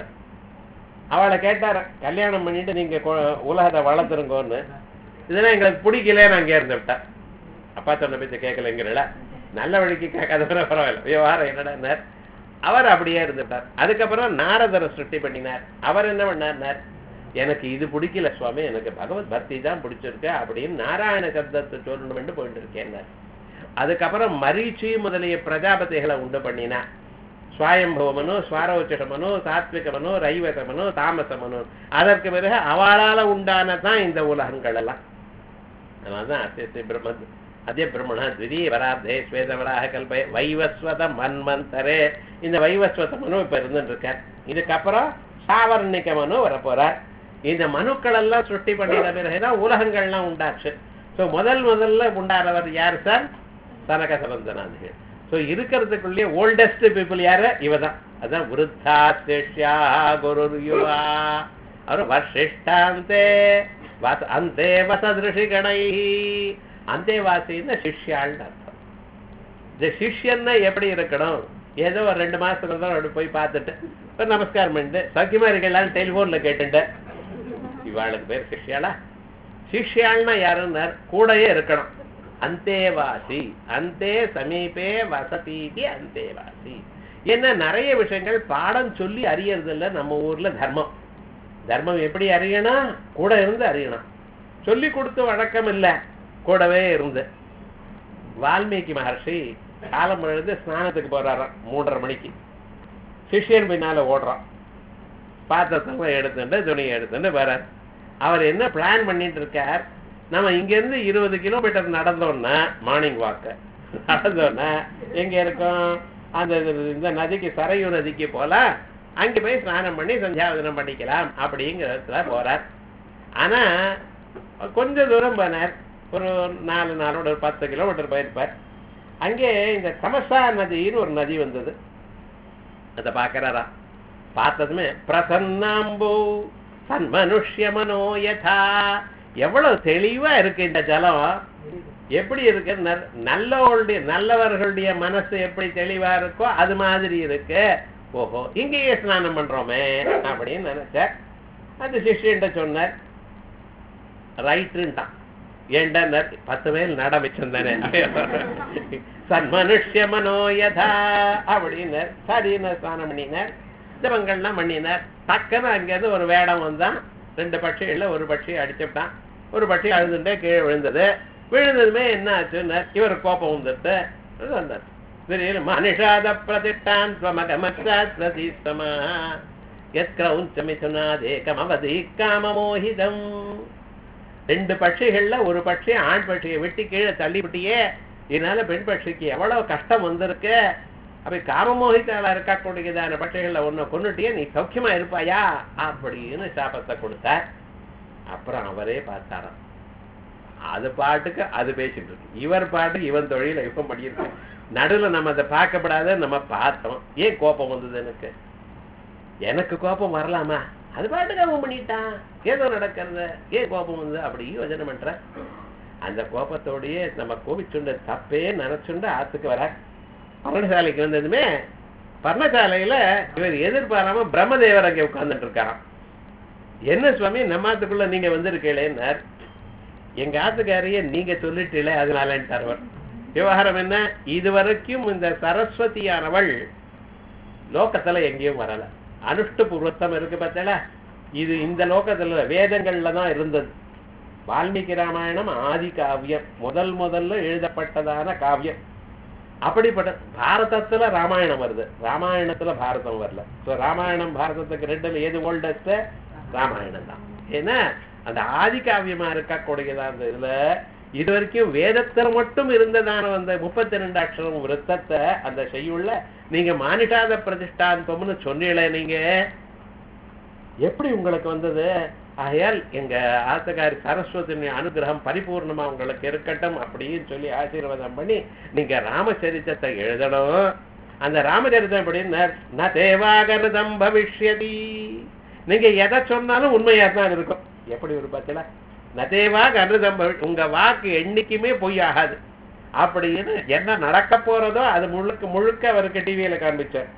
அவளை கேட்டார் கல்யாணம் பண்ணிட்டு நீங்க கொ- உலகத்தை வளர்த்துருங்கோன்னு இதெல்லாம் எங்களுக்கு பிடிக்கல நான் அங்கே இருந்து விட்டேன் அப்பா சொன்ன பேச்சு கேட்கலைங்கிறல நல்ல வழிக்கு கேட்காதவர பரவாயில்ல விவகாரம் என்னடான்னார் அவர் அப்படியே இருந்துட்டார் அதுக்கப்புறம் நாரதரை சிருஷ்டி பண்ணினார் அவர் என்ன பண்ணார்னார் எனக்கு இது பிடிக்கல சுவாமி எனக்கு பகவத் பக்தி தான் பிடிச்சிருக்கு அப்படின்னு நாராயண சப்தத்தை சொல்லணும்னு போயிட்டு இருக்கேன்னார் அதுக்கப்புறம் மரீச்சி முதலிய பிரஜாபதிகளை உண்டு பண்ணினார் சுவாயம்பவமனு சுவாரோச்சகமனு சாத்விகமனு ரைவசமனு தாமசமனு அதற்கு பிறகு அவளால உண்டானதான் இந்த உலகங்கள் எல்லாம் அதனால்தான் அத்தியத்தை பிரம்ம அதே பிரம்மணா திடீர் வராதே ஸ்வேதவராக கல்ப வைவஸ்வத மன்மந்தரே இந்த வைவஸ்வத மனு இப்ப இருந்துட்டு இருக்கார் இதுக்கப்புறம் சாவர்ணிக மனு வரப்போறார் இந்த மனுக்கள் எல்லாம் சுட்டி பண்ணின பிறகுதான் உலகங்கள்லாம் உண்டாச்சு ஸோ முதல் முதல்ல உண்டானவர் யார் சார் சனக சபந்தனாதிகள் ஸோ இருக்கிறதுக்குள்ளேயே ஓல்டஸ்ட் பீப்புள் யாரு இவ தான் அதான் விருத்தா சிஷ்யா குரு யுவா அவர் வர்ஷிஷ்டாந்தே வச அந்தே வசதிருஷி கணை அந்தேவாசின்னு சிஷ்யாள்னு அர்த்தம் இந்த சிஷ்யன்னா எப்படி இருக்கணும் ஏதோ ஒரு ரெண்டு மாசத்துக்கு தான் அப்படி போய் பார்த்துட்டு ஒரு நமஸ்காரம் பண்ணிட்டு சௌக்கியமா இருக்கலாம்னு டெலிஃபோன்ல கேட்டுட்டு இவாளுக்கு பேர் சிஷ்யாளா சிஷ்யாள்னா யாருன்னார் கூடயே இருக்கணும் அந்தேவாசி அந்தே சமீபே வசதீதி அந்தேவாசி என்ன நிறைய விஷயங்கள் பாடம் சொல்லி அறியறது இல்ல நம்ம ஊர்ல தர்மம் தர்மம் எப்படி அறியணும் கூட இருந்து அறியணும் சொல்லி கொடுத்து வழக்கம் இல்ல கூடவே இருந்து வால்மீகி மகர்ஷி காலம் எழுந்து ஸ்நானத்துக்கு போறாராம் மூன்றரை மணிக்கு சிஷ்யன் பின்னால ஓடுறான் பாத்திரத்தெல்லாம் எடுத்துட்டு துணியை எடுத்துட்டு வரார் அவர் என்ன பிளான் பண்ணிட்டு இருக்கார் நம்ம இங்க இருந்து இருபது கிலோமீட்டர் நடந்தோம்னா மார்னிங் வாக்கு நடந்தோம்னா எங்க இருக்கோம் அந்த இது- இந்த நதிக்கு சரையு நதிக்கு போலாம் அங்க போய் ஸ்நானம் பண்ணி சந்தியாவதனம் பண்ணிக்கலாம் அப்படிங்கிறதுல போறார் ஆனா கொஞ்ச தூரம் போனார் ஒரு நாலு நாளோட ஒரு பத்து கிலோமீட்டர் போயிருப்பார் அங்கே இந்த தமசா நதின்னு ஒரு நதி வந்தது அதை பார்க்கறாரா பார்த்ததுமே பிரசன்னாம்பு சன்மனுஷ்ய மனோ யதா எவ்வளவு தெளிவா இருக்கு இந்த ஜலம் எப்படி இருக்கு நல்- நல்லவர்களுடைய நல்லவர்களுடைய மனசு எப்படி தெளிவா இருக்கோ அது மாதிரி இருக்கு ஓஹோ இங்கேயே ஸ்நானம் பண்றோமே அப்படின்னு நினைச்சார் அந்த சிஷ்யன்ட்ட சொன்னார் ரைட்டுன்ட்டான் ஏண்டா பத்து மைல் நட மிச்சம் தானே சன்மனுஷ்ய மனோயதா அப்படின்னார் சரின்னு ஸ்நானம் பண்ணினார் ஜபங்கள்லாம் பண்ணினார் டக்குன்னு அங்கேருந்து ஒரு வேடம் வந்தான் ரெண்டு பட்சிகளில் ஒரு பட்சி அடிச்சுட்டான் ஒரு பட்சி அழுதுண்டே கீழே விழுந்தது விழுந்ததுமே என்ன ஆச்சுன்னார் இவர் கோபம் வந்துட்டு வந்தார் திடீர்னு மனுஷாத பிரதிஷ்டான் ஸ்வமகமத்ரதீஸ்தமா எத்கிரௌஞ்சமிதுனாதேகம் அவதி காமமோகிதம் ரெண்டு பட்சிகள்ல ஒரு பட்சி ஆண் பட்சியை வெட்டி கீழே தள்ளிவிட்டியே இதனால பெண் பட்சிக்கு எவ்வளவு கஷ்டம் வந்திருக்கு அப்படி காமமோகித்தாளா இருக்கக்கூடியதான பட்சிகள்ல ஒன்ன கொன்னுட்டியே நீ சௌக்கியமா இருப்பாயா அப்படின்னு சாபத்தை கொடுத்தார் அப்புறம் அவரே பார்த்தாராம் அது பாட்டுக்கு அது பேசிட்டு இருக்கு இவர் பாட்டுக்கு இவன் தொழில இவன் பண்ணியிருக்கு நடுவுல நம்ம அதை பார்க்கப்படாத நம்ம பார்த்தோம் ஏன் கோபம் வந்தது எனக்கு எனக்கு கோபம் வரலாமா அது பாட்டுக்கு அவன் பண்ணிட்டான் ஏதோ நடக்கிறது ஏன் கோபம் வந்து அப்படி யோசனை பண்ற அந்த கோபத்தோடயே நம்ம கோபிச்சுண்ட தப்பே நினைச்சுண்டு ஆத்துக்கு வர பர்ணசாலைக்கு வந்ததுமே பர்ணசாலையில இவர் எதிர்பாராம பிரம்மதேவர் அங்கே உட்கார்ந்துட்டு இருக்காராம் என்ன சுவாமி நம்மாத்துக்குள்ள நீங்க வந்திருக்கீங்களேன்னார் எங்க ஆத்துக்காரிய நீங்க சொல்லிட்டீங்களே அதனாலன்ட்டார் அவர் விவகாரம் என்ன இதுவரைக்கும் இந்த சரஸ்வதியானவள் லோகத்துல எங்கேயும் வரல அனுஷ்டு பூர்வத்தம் இருக்கு பார்த்தல இது இந்த லோகத்துல வேதங்கள்ல தான் இருந்தது வால்மீகி ராமாயணம் ஆதி காவியம் முதல் முதல்ல எழுதப்பட்டதான காவியம் அப்படிப்பட்ட பாரதத்துல ராமாயணம் வருது ராமாயணத்துல பாரதம் வரல ஸோ ராமாயணம் பாரதத்துக்கு ரெண்டுல எது ஓல்டஸ்ட் ராமாயணம் தான் ஏன்னா அந்த ஆதி காவியமா இருக்கக்கூடியதா அந்த இதுல இது வரைக்கும் வேதத்துல மட்டும் இருந்ததான அந்த முப்பத்தி ரெண்டு அக்ஷரம் விருத்தத்தை அந்த செய்யுள்ள நீங்க மானிட்டாத பிரதிஷ்டாந்தம்னு சொன்னீங்களே நீங்க எப்படி உங்களுக்கு வந்தது ஆகையால் எங்க ஆத்தகாரி சரஸ்வதியின் அனுகிரகம் பரிபூர்ணமா உங்களுக்கு இருக்கட்டும் அப்படின்னு சொல்லி ஆசீர்வாதம் பண்ணி நீங்க ராமச்சரித்தத்தை எழுதணும் அந்த ராமச்சரித்தம் எப்படின்னு ந தேவாகரதம் பவிஷ்யதி நீங்க எதை சொன்னாலும் உண்மையா தான் இருக்கும் எப்படி ஒரு பத்தில நதேவாக அனுதம் பவி- உங்க வாக்கு என்னைக்குமே பொய் ஆகாது அப்படின்னு என்ன நடக்க போறதோ அது முழுக்க முழுக்க அவருக்கு டிவியில காண்பிச்சார்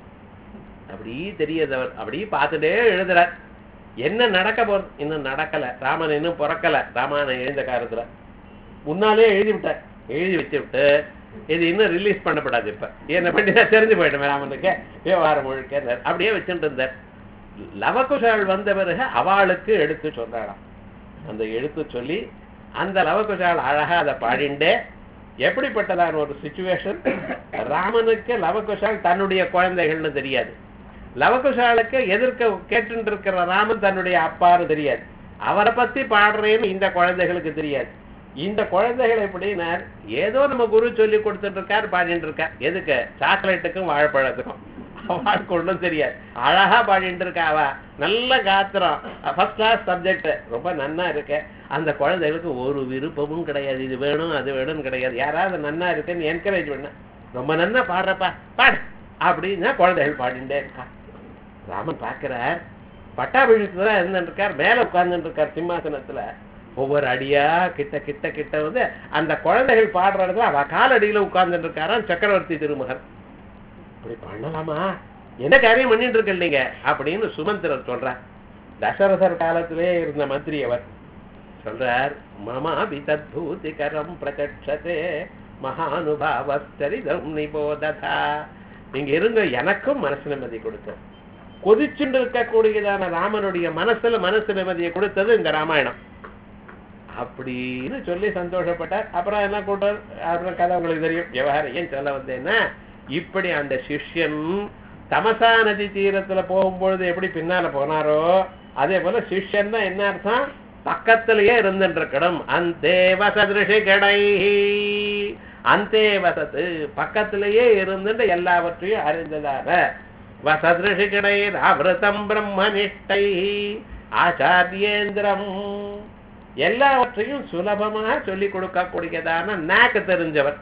அப்படி தெரியுது அவர் அப்படி பார்த்துட்டே எழுதுறார் என்ன நடக்க போறது இன்னும் நடக்கல ராமன் இன்னும் பிறக்கல ராமாயணம் எழுந்த காலத்துல முன்னாலே எழுதி விட்டார் எழுதி வச்சு விட்டு இது இன்னும் ரிலீஸ் பண்ணப்படாது இப்ப என்ன பண்ணி தெரிஞ்சு போயிட்டோம் ராமனுக்கு விவகாரம் முழுக்க அப்படியே வச்சுட்டு இருந்தார் லவகுஷாள் வந்த பிறகு அவளுக்கு எடுத்து சொல்றாளாம் அந்த எடுத்து சொல்லி அந்த லவகுஷாள் அழகா அதை பாடிண்டே எப்படிப்பட்டதான ஒரு சுச்சுவேஷன் ராமனுக்கு லவகுஷால் தன்னுடைய குழந்தைகள்னு தெரியாது லவகுஷாலுக்கு எதிர்க்க கேட்டு இருக்கிற ராமன் தன்னுடைய அப்பான்னு தெரியாது அவரை பத்தி பாடுறேன்னு இந்த குழந்தைகளுக்கு தெரியாது இந்த குழந்தைகள் எப்படின்னா ஏதோ நம்ம குரு சொல்லி கொடுத்துட்டு இருக்கார் பாடிட்டு இருக்கார் எதுக்கு சாக்லேட்டுக்கும் வாழைப்பழத்துக்கும் அவளுக்கு ஒன்றும் தெரியாது அழகா பாடிட்டு இருக்கா அவ நல்ல காத்திரம் ஃபர்ஸ்ட் கிளாஸ் சப்ஜெக்ட் ரொம்ப நன்னா இருக்க அந்த குழந்தைகளுக்கு ஒரு விருப்பமும் கிடையாது இது வேணும் அது வேணும்னு கிடையாது யாராவது நன்னா இருக்குன்னு என்கரேஜ் பண்ண ரொம்ப நன்னா பாடுறப்பா பாடு அப்படின்னா குழந்தைகள் பாடிட்டே இருக்கா ராமன் பார்க்கிறார் பட்டாபிஷத்துல தான் இருந்துட்டு இருக்கார் மேல உட்கார்ந்துட்டு இருக்கார் சிம்மாசனத்துல ஒவ்வொரு அடியா கிட்ட கிட்ட கிட்ட வந்து அந்த குழந்தைகள் பாடுற இடத்துல அவ காலடியில உட்கார்ந்துட்டு இருக்காராம் சக்கரவர்த்தி திருமகன் இப்படி பண்ணலாமா என்ன காரியம் பண்ணிட்டு இருக்க நீங்க அப்படின்னு சுமந்திரர் சொல்றார் தசரதர் காலத்திலே இருந்த மந்திரி அவர் சொல்றார் மமா விதத்பூதிகரம் பிரச்சட்சதே மகானுபாவஸ்தரிதம் நிபோததா நீங்க இருங்க எனக்கும் மனசு நிம்மதி கொடுத்தோம் கொதிச்சுட்டு இருக்கக்கூடியதான ராமனுடைய மனசுல மனசு நிம்மதியை கொடுத்தது இந்த ராமாயணம் அப்படின்னு சொல்லி சந்தோஷப்பட்டார் அப்புறம் என்ன கூட்டார் அப்புறம் கதை உங்களுக்கு தெரியும் விவகாரம் ஏன் சொல்ல வந்தேன்னா இப்படி அந்த சிஷ்யன் தமசா நதி தீரத்துல போகும்பொழுது எப்படி பின்னால போனாரோ அதே போல சிஷ்யன்னா என்ன அர்த்தம் பக்கத்திலேயே இருந்துட்டு இருக்கணும் அந்தே வசதிருஷி கடை அந்தே வசத்து பக்கத்திலேயே இருந்துட்டு எல்லாவற்றையும் அறிந்ததான வசதிருஷி கடை ஆவிரதம் பிரம்மனிஷ்டை ஆச்சாரியேந்திரம் எல்லாவற்றையும் சுலபமாக சொல்லிக் கொடுக்கக்கூடியதான நாக்கு தெரிஞ்சவர்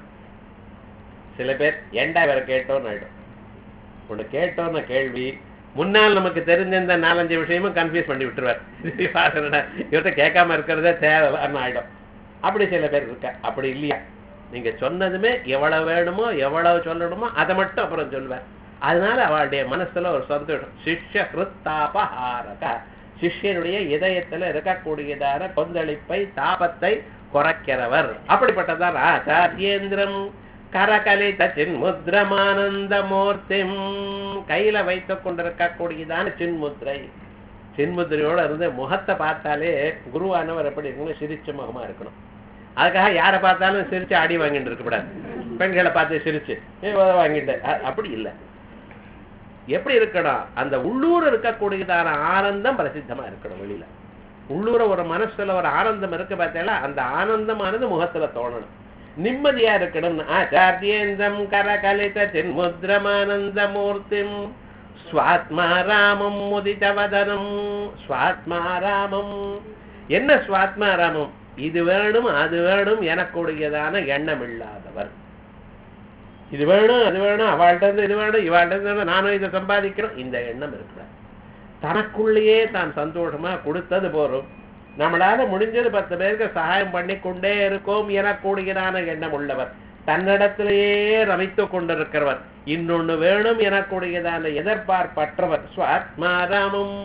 சில பேர் ஏண்டா இவரை கேட்டோன்னு ஆயிடும் ஒன்று கேட்டோன்னு கேள்வி முன்னால் நமக்கு தெரிஞ்ச இந்த நாலஞ்சு விஷயமும் கன்ஃபியூஸ் பண்ணி விட்டுருவார் இவர்கிட்ட கேட்காம இருக்கிறதே தேவைன்னு ஆயிடும் அப்படி சில பேர் இருக்கா அப்படி இல்லையா நீங்க சொன்னதுமே எவ்வளவு வேணுமோ எவ்வளவு சொல்லணுமோ அதை மட்டும் அப்புறம் சொல்லுவார் அதனால அவளுடைய மனசுல ஒரு சந்தோஷம் சிஷ்ய ஹிருத்தாபஹாரக சிஷ்யனுடைய இதயத்துல இருக்கக்கூடியதான கொந்தளிப்பை தாபத்தை குறைக்கிறவர் அப்படிப்பட்டதான் ஆச்சாரியேந்திரம் கரகலித சின்முத்ரமானந்த மூர்த்திம் கையில வைத்துக் கொண்டிருக்கக்கூடியதான சின்முத்ரை சின்முத்திரையோட இருந்து முகத்தை பார்த்தாலே குருவானவர் எப்படி இருக்கணும் சிரிச்ச முகமா இருக்கணும் அதுக்காக யாரை பார்த்தாலும் சிரிச்சு அடி வாங்கிட்டு இருக்கக்கூடாது பெண்களை பார்த்து சிரிச்சு ஏ, உத வாங்கிட்டு அ- அப்படி இல்லை எப்படி இருக்கணும் அந்த உள்ளூர் இருக்கக்கூடியதான ஆனந்தம் பிரசித்தமா இருக்கணும் வெளியில உள்ளூர ஒரு மனசுல ஒரு ஆனந்தம் இருக்கு பார்த்தீங்களா அந்த ஆனந்தமானது முகத்துல தோணணும் நிம்மதியா இருக்கணும் ஆச்சாரியேந்தம் கரகலித சின்முத்ரமானந்த மூர்த்திம் ஸ்வாத்மா ராமம் முதிதவதனம் ஸ்வாத்மா ராமம் என்ன ஸ்வாத்மா ராமம் இது வேணும் அது வேணும் எனக்குடையதான எண்ணம் இல்லாதவர் இது வேணும் அது வேணும் அவள்கிட்ட இருந்து இது வேணும் இவாள்கிட்ட இருந்து இது வேணும், நானும் இதை சம்பாதிக்கிறோம் இந்த எண்ணம் இருக்கிறார் தனக்குள்ளேயே தான் சந்தோஷமா கொடுத்தது போறோம் நம்மளால முடிஞ்சது பத்து பேருக்கு சகாயம் பண்ணி கொண்டே இருக்கோம் எனக்கூடியதான எண்ணம் உள்ளவர் தன்னிடத்திலேயே ரமித்து கொண்டிருக்கிறவர் இன்னொன்னு வேணும் எனக்கூடியதான எதிர்பார்ப்பற்றவர் ஸ்வாத்மாராமம்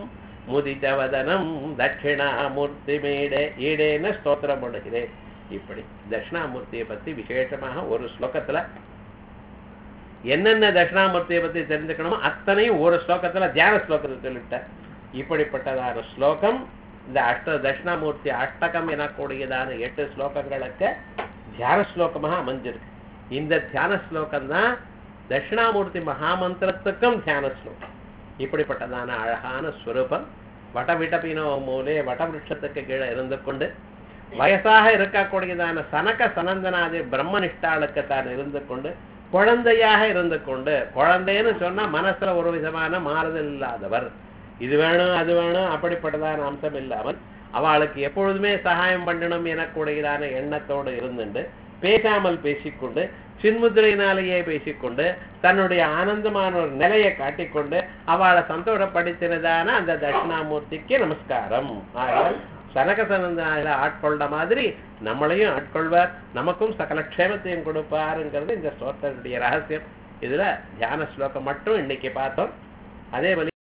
முதிதவதனம் தட்சிணாமூர்த்தி மேடே ஈடேன்னு ஸ்தோத்திரம் பண்ணுகிறேன் இப்படி தட்சிணாமூர்த்தியை பத்தி விசேஷமாக ஒரு ஸ்லோகத்துல என்னென்ன தட்சிணாமூர்த்தியை பத்தி தெரிஞ்சுக்கணுமோ அத்தனையும் ஒரு ஸ்லோகத்துல தியான ஸ்லோகத்தை சொல்லிவிட்டார் இப்படிப்பட்டதான ஸ்லோகம் இந்த அஷ்ட தட்சிணாமூர்த்தி அஷ்டகம் எனக்கூடியதான எட்டு ஸ்லோகங்களுக்கு தியான ஸ்லோகமாக அமைஞ்சிருக்கு இந்த தியான ஸ்லோகம் தான் தட்சிணாமூர்த்தி மகாமந்திரத்துக்கும் தியான ஸ்லோகம் இப்படிப்பட்டதான அழகான ஸ்வரூபம் வடவிடபினோ மூலே வடவிருஷத்துக்கு கீழே இருந்து கொண்டு வயசாக இருக்கக்கூடியதான சனக சனந்தனாதி பிரம்மனிஷ்டாளுக்கு தான் இருந்து கொண்டு குழந்தையாக இருந்து கொண்டு குழந்தைன்னு சொன்னா மனசுல ஒரு விதமான மாறுதல் இல்லாதவர் இது வேணும் அது வேணும் அப்படிப்பட்டதான அம்சம் இல்லாமல் அவளுக்கு எப்பொழுதுமே சகாயம் பண்ணணும் எனக்கூடியதான எண்ணத்தோடு இருந்துண்டு பேசாமல் பேசிக்கொண்டு சின்முத்திரையினாலேயே பேசிக்கொண்டு தன்னுடைய ஆனந்தமான ஒரு நிலையை காட்டிக்கொண்டு அவளை சந்தோஷப்படுத்தினதான அந்த தட்சிணாமூர்த்திக்கு நமஸ்காரம் ஆகையால் சனக சனந்தாயில ஆட்கொண்ட மாதிரி நம்மளையும் ஆட்கொள்வார் நமக்கும் சகல க்ஷேமத்தையும் கொடுப்பாருங்கிறது இந்த ஸ்தோத்திரனுடைய ரகசியம் இதுல தியான ஸ்லோகம் மட்டும் இன்னைக்கு பார்த்தோம் அதே போல